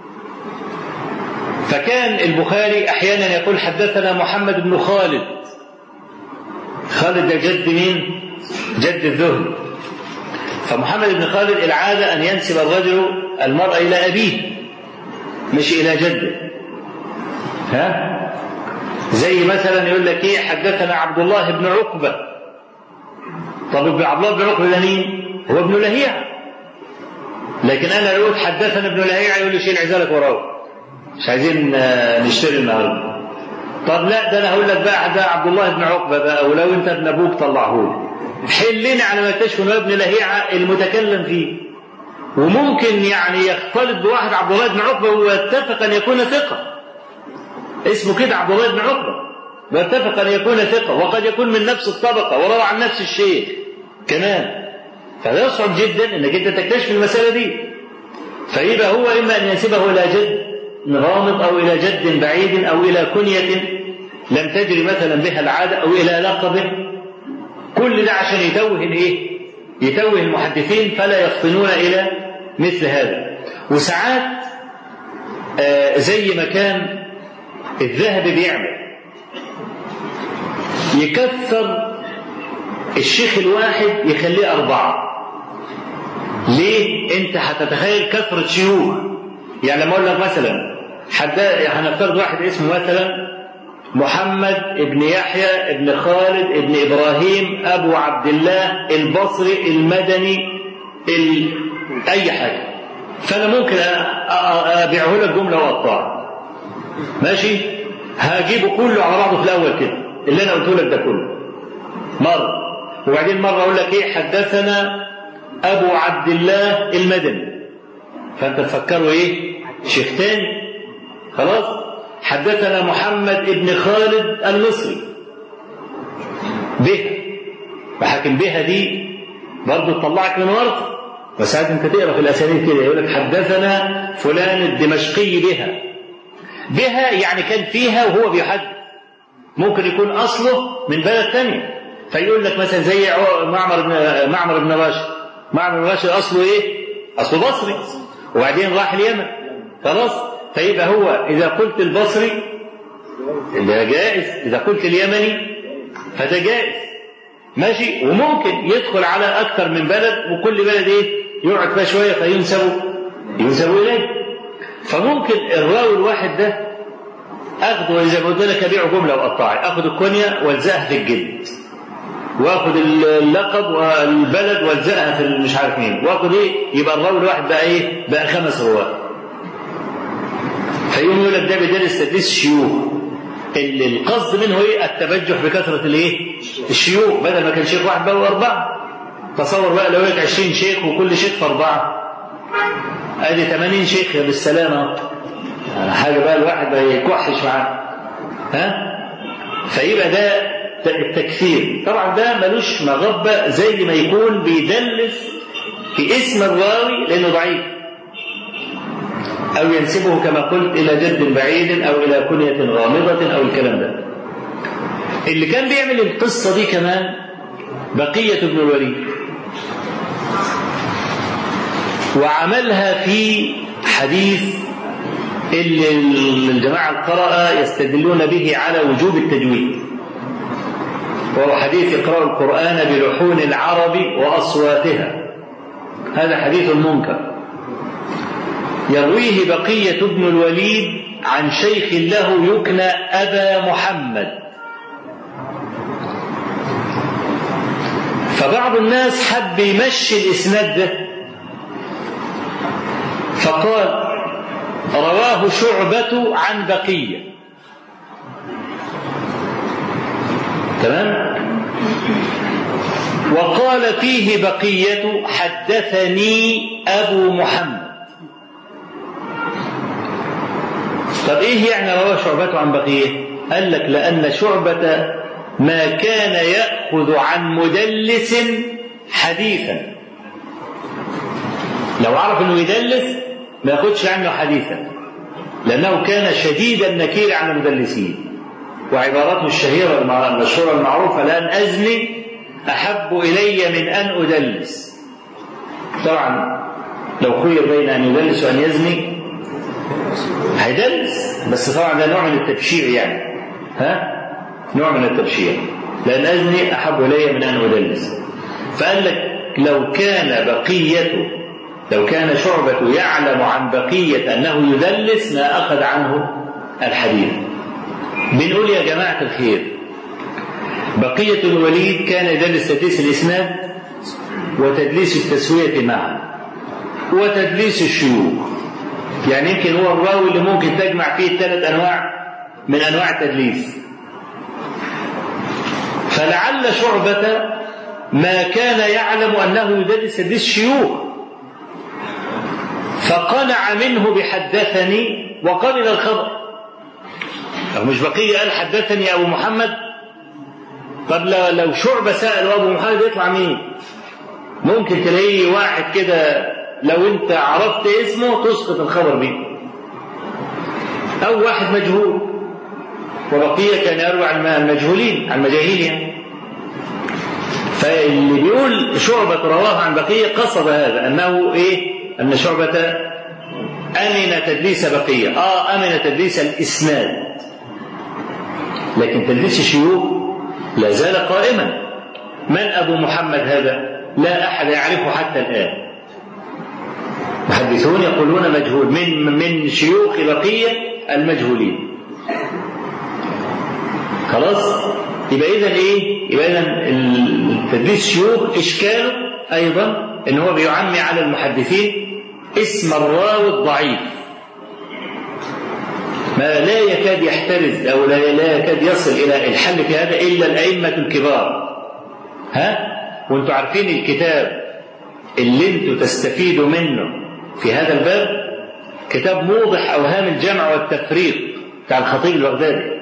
فكان البخاري احيانا يقول حدثنا محمد بن خالد خالد ده جد مين جد الذهلي فمحمد بن خالد العادة أن ينسب الرجل المرأة إلى أبيه مش إلى جده ها زي مثلا يقول لك إيه حدثنا عبد الله بن عقبة طب ابن عبد الله بن عقبة ده مين؟ هو ابن لهيعة لكن أنا لو قلت حدثنا ابن لهيعة يقول لي شيل عزالك وراه مش عايزين نشتري النهارده طب لا ده انا هقول لك بقى ده عبد الله بن عقبه بقى ولو انت ابن ابوك طلعه لي حلنا على ما تكتشف انه ابن لهيعه المتكلم فيه وممكن يعني يختلط بواحد عبد الله بن عقبه ويتفق ان يكون ثقه اسمه كده عبد الله بن عقبه ويتفق ان يكون ثقه وقد يكون من نفس الطبقه وروى عن نفس الشيخ كمان فده يصعب جدا انك انت تكتشف المساله دي فيبقى هو اما ان ينسبه الى جد غامض أو إلى جد بعيد أو إلى كنية لم تجري مثلا بها العادة أو إلى لقب كل ده عشان يتوه الإيه؟ يتوه المحدثين فلا يفطنون إلى مثل هذا وساعات آه زي ما كان الذهب بيعمل يكثر الشيخ الواحد يخليه أربعة ليه؟ أنت هتتخيل كثرة شيوخ يعني لما أقول لك مثلا حد هنفترض واحد اسمه مثلا محمد ابن يحيى ابن خالد ابن ابراهيم ابو عبد الله البصري المدني ال... اي حاجه فانا ممكن ابيعه لك جمله واقطعها ماشي هجيبه كله على بعضه في الاول كده اللي انا قلته لك ده كله مره وبعدين مره اقول لك ايه حدثنا ابو عبد الله المدني فانت تفكروا ايه شيخ تاني خلاص حدثنا محمد ابن خالد المصري به وحاكم بها دي برضه تطلعك من ورطه وساعات انت تقرا في الاسانيد كده يقول لك حدثنا فلان الدمشقي بها بها يعني كان فيها وهو بيحدث ممكن يكون اصله من بلد ثانيه فيقول لك مثلا زي معمر بن معمر بن راشد معمر بن راشد اصله ايه؟ اصله بصري وبعدين راح اليمن خلاص فيبقى هو إذا قلت البصري ده جائز إذا قلت اليمني فده جائز ماشي وممكن يدخل على أكثر من بلد وكل بلد إيه يقعد فيها شوية فينسب ينسب إليه فممكن الراوي الواحد ده أخذه زي ما قلت لك أبيعه جملة وأقطعها أخذ الكنية والزقها في الجلد واخد اللقب والبلد والزقها في مش عارف مين واخد ايه يبقى الراوي الواحد بقى ايه بقى خمس رواه فيقوم يقول لك ده بيدرس تدريس الشيوخ اللي القصد منه ايه التبجح بكثره الايه الشيوخ بدل ما كان شيخ واحد بقى اربعه تصور بقى لو لك 20 شيخ وكل شيخ في اربعه ادي 80 شيخ يا بالسلامه يعني حاجه بقى الواحد ما يكحش معاه ها فيبقى ده التكفير طبعا ده ملوش مغبة زي ما يكون بيدلس في اسم الراوي لأنه ضعيف أو ينسبه كما قلت إلى جد بعيد أو إلى كنية غامضة أو الكلام ده اللي كان بيعمل القصة دي كمان بقية بن الوليد وعملها في حديث اللي الجماعة القراءة يستدلون به على وجوب التجويد وهو حديث اقرأوا القرآن بلحون العرب وأصواتها هذا حديث منكر يرويه بقية بن الوليد عن شيخ له يكنى أبا محمد فبعض الناس حب يمشي الإسناد ده فقال رواه شعبة عن بقية تمام وقال فيه بقية حدثني أبو محمد طب إيه يعني رواه شعبة عن بقية قال لك لأن شعبة ما كان يأخذ عن مدلس حديثا لو عرف انه يدلس ما ياخدش عنه حديثا لأنه كان شديد النكير عن المدلسين وعبارته الشهيرة المشهورة المعروفة لأن أزني أحب إلي من أن أدلس طبعا لو خير بين أن يدلس وأن يزني هيدلس بس طبعا ده نوع من التبشير يعني ها نوع من التبشير لأن أزني أحب إلي من أن أدلس فقال لك لو كان بقيته لو كان شعبة يعلم عن بقية أنه يدلس ما أخذ عنه الحديث بنقول يا جماعة الخير بقية الوليد كان يدلس تدليس الإسناد وتدليس التسوية معا وتدليس الشيوخ يعني يمكن هو الراوي اللي ممكن تجمع فيه ثلاث أنواع من أنواع التدليس فلعل شعبة ما كان يعلم أنه يدلس تدليس شيوخ فقنع منه بحدثني وقبل الخبر أو مش بقية قال حدثني أبو محمد طب لو شعبة سأل أبو محمد يطلع مين ممكن تلاقيه واحد كده لو أنت عرفت اسمه تسقط الخبر بيه أو واحد مجهول وبقية كان يروي عن المجهولين عن المجاهيل يعني فاللي بيقول شعبة رواه عن بقية قصد هذا أنه إيه أن شعبة أمن تدليس بقية آه أمن تدليس الإسناد لكن تدليس الشيوخ لا زال قائما من أبو محمد هذا لا أحد يعرفه حتى الآن محدثون يقولون مجهول من من شيوخ بقية المجهولين خلاص يبقى إذا إيه؟ يبقى إذا تدليس الشيوخ إشكاله أيضا إن هو بيعمي على المحدثين اسم الراوي الضعيف ما لا يكاد يحترز او لا, لا يكاد يصل الى الحل في هذا الا الائمه الكبار ها وانتم عارفين الكتاب اللي انتم تستفيدوا منه في هذا الباب كتاب موضح اوهام الجمع والتفريق بتاع الخطيب البغدادي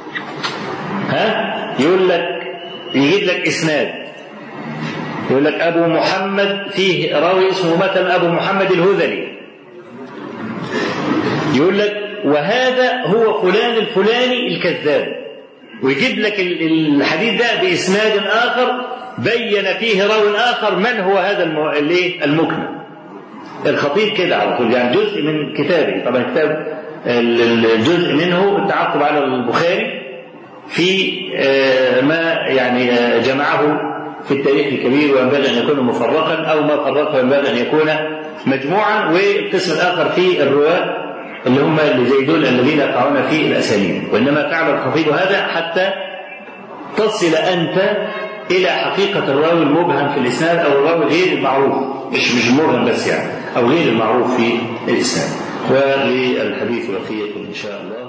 ها يقول لك يجيب لك اسناد يقول لك ابو محمد فيه راوي اسمه مثلا ابو محمد الهذلي يقول لك وهذا هو فلان الفلاني الكذاب ويجيب لك الحديث ده بإسناد آخر بين فيه راو آخر من هو هذا المكنى الخطيب كده على طول يعني جزء من كتابه طبعا كتاب الجزء منه التعقب على البخاري في ما يعني جمعه في التاريخ الكبير وينبغي ان يكون مفرقا او ما فرقه ينبغي ان يكون مجموعا والقسم الاخر في الرواه اللي هم اللي زي دول الذين يقعون في الاساليب وانما فعل الخطيب هذا حتى تصل انت الى حقيقه الراوي المبهم في الاسناد او الراوي غير المعروف مش مش المبهم بس يعني او غير المعروف في الاسناد وللحديث بقيه ان شاء الله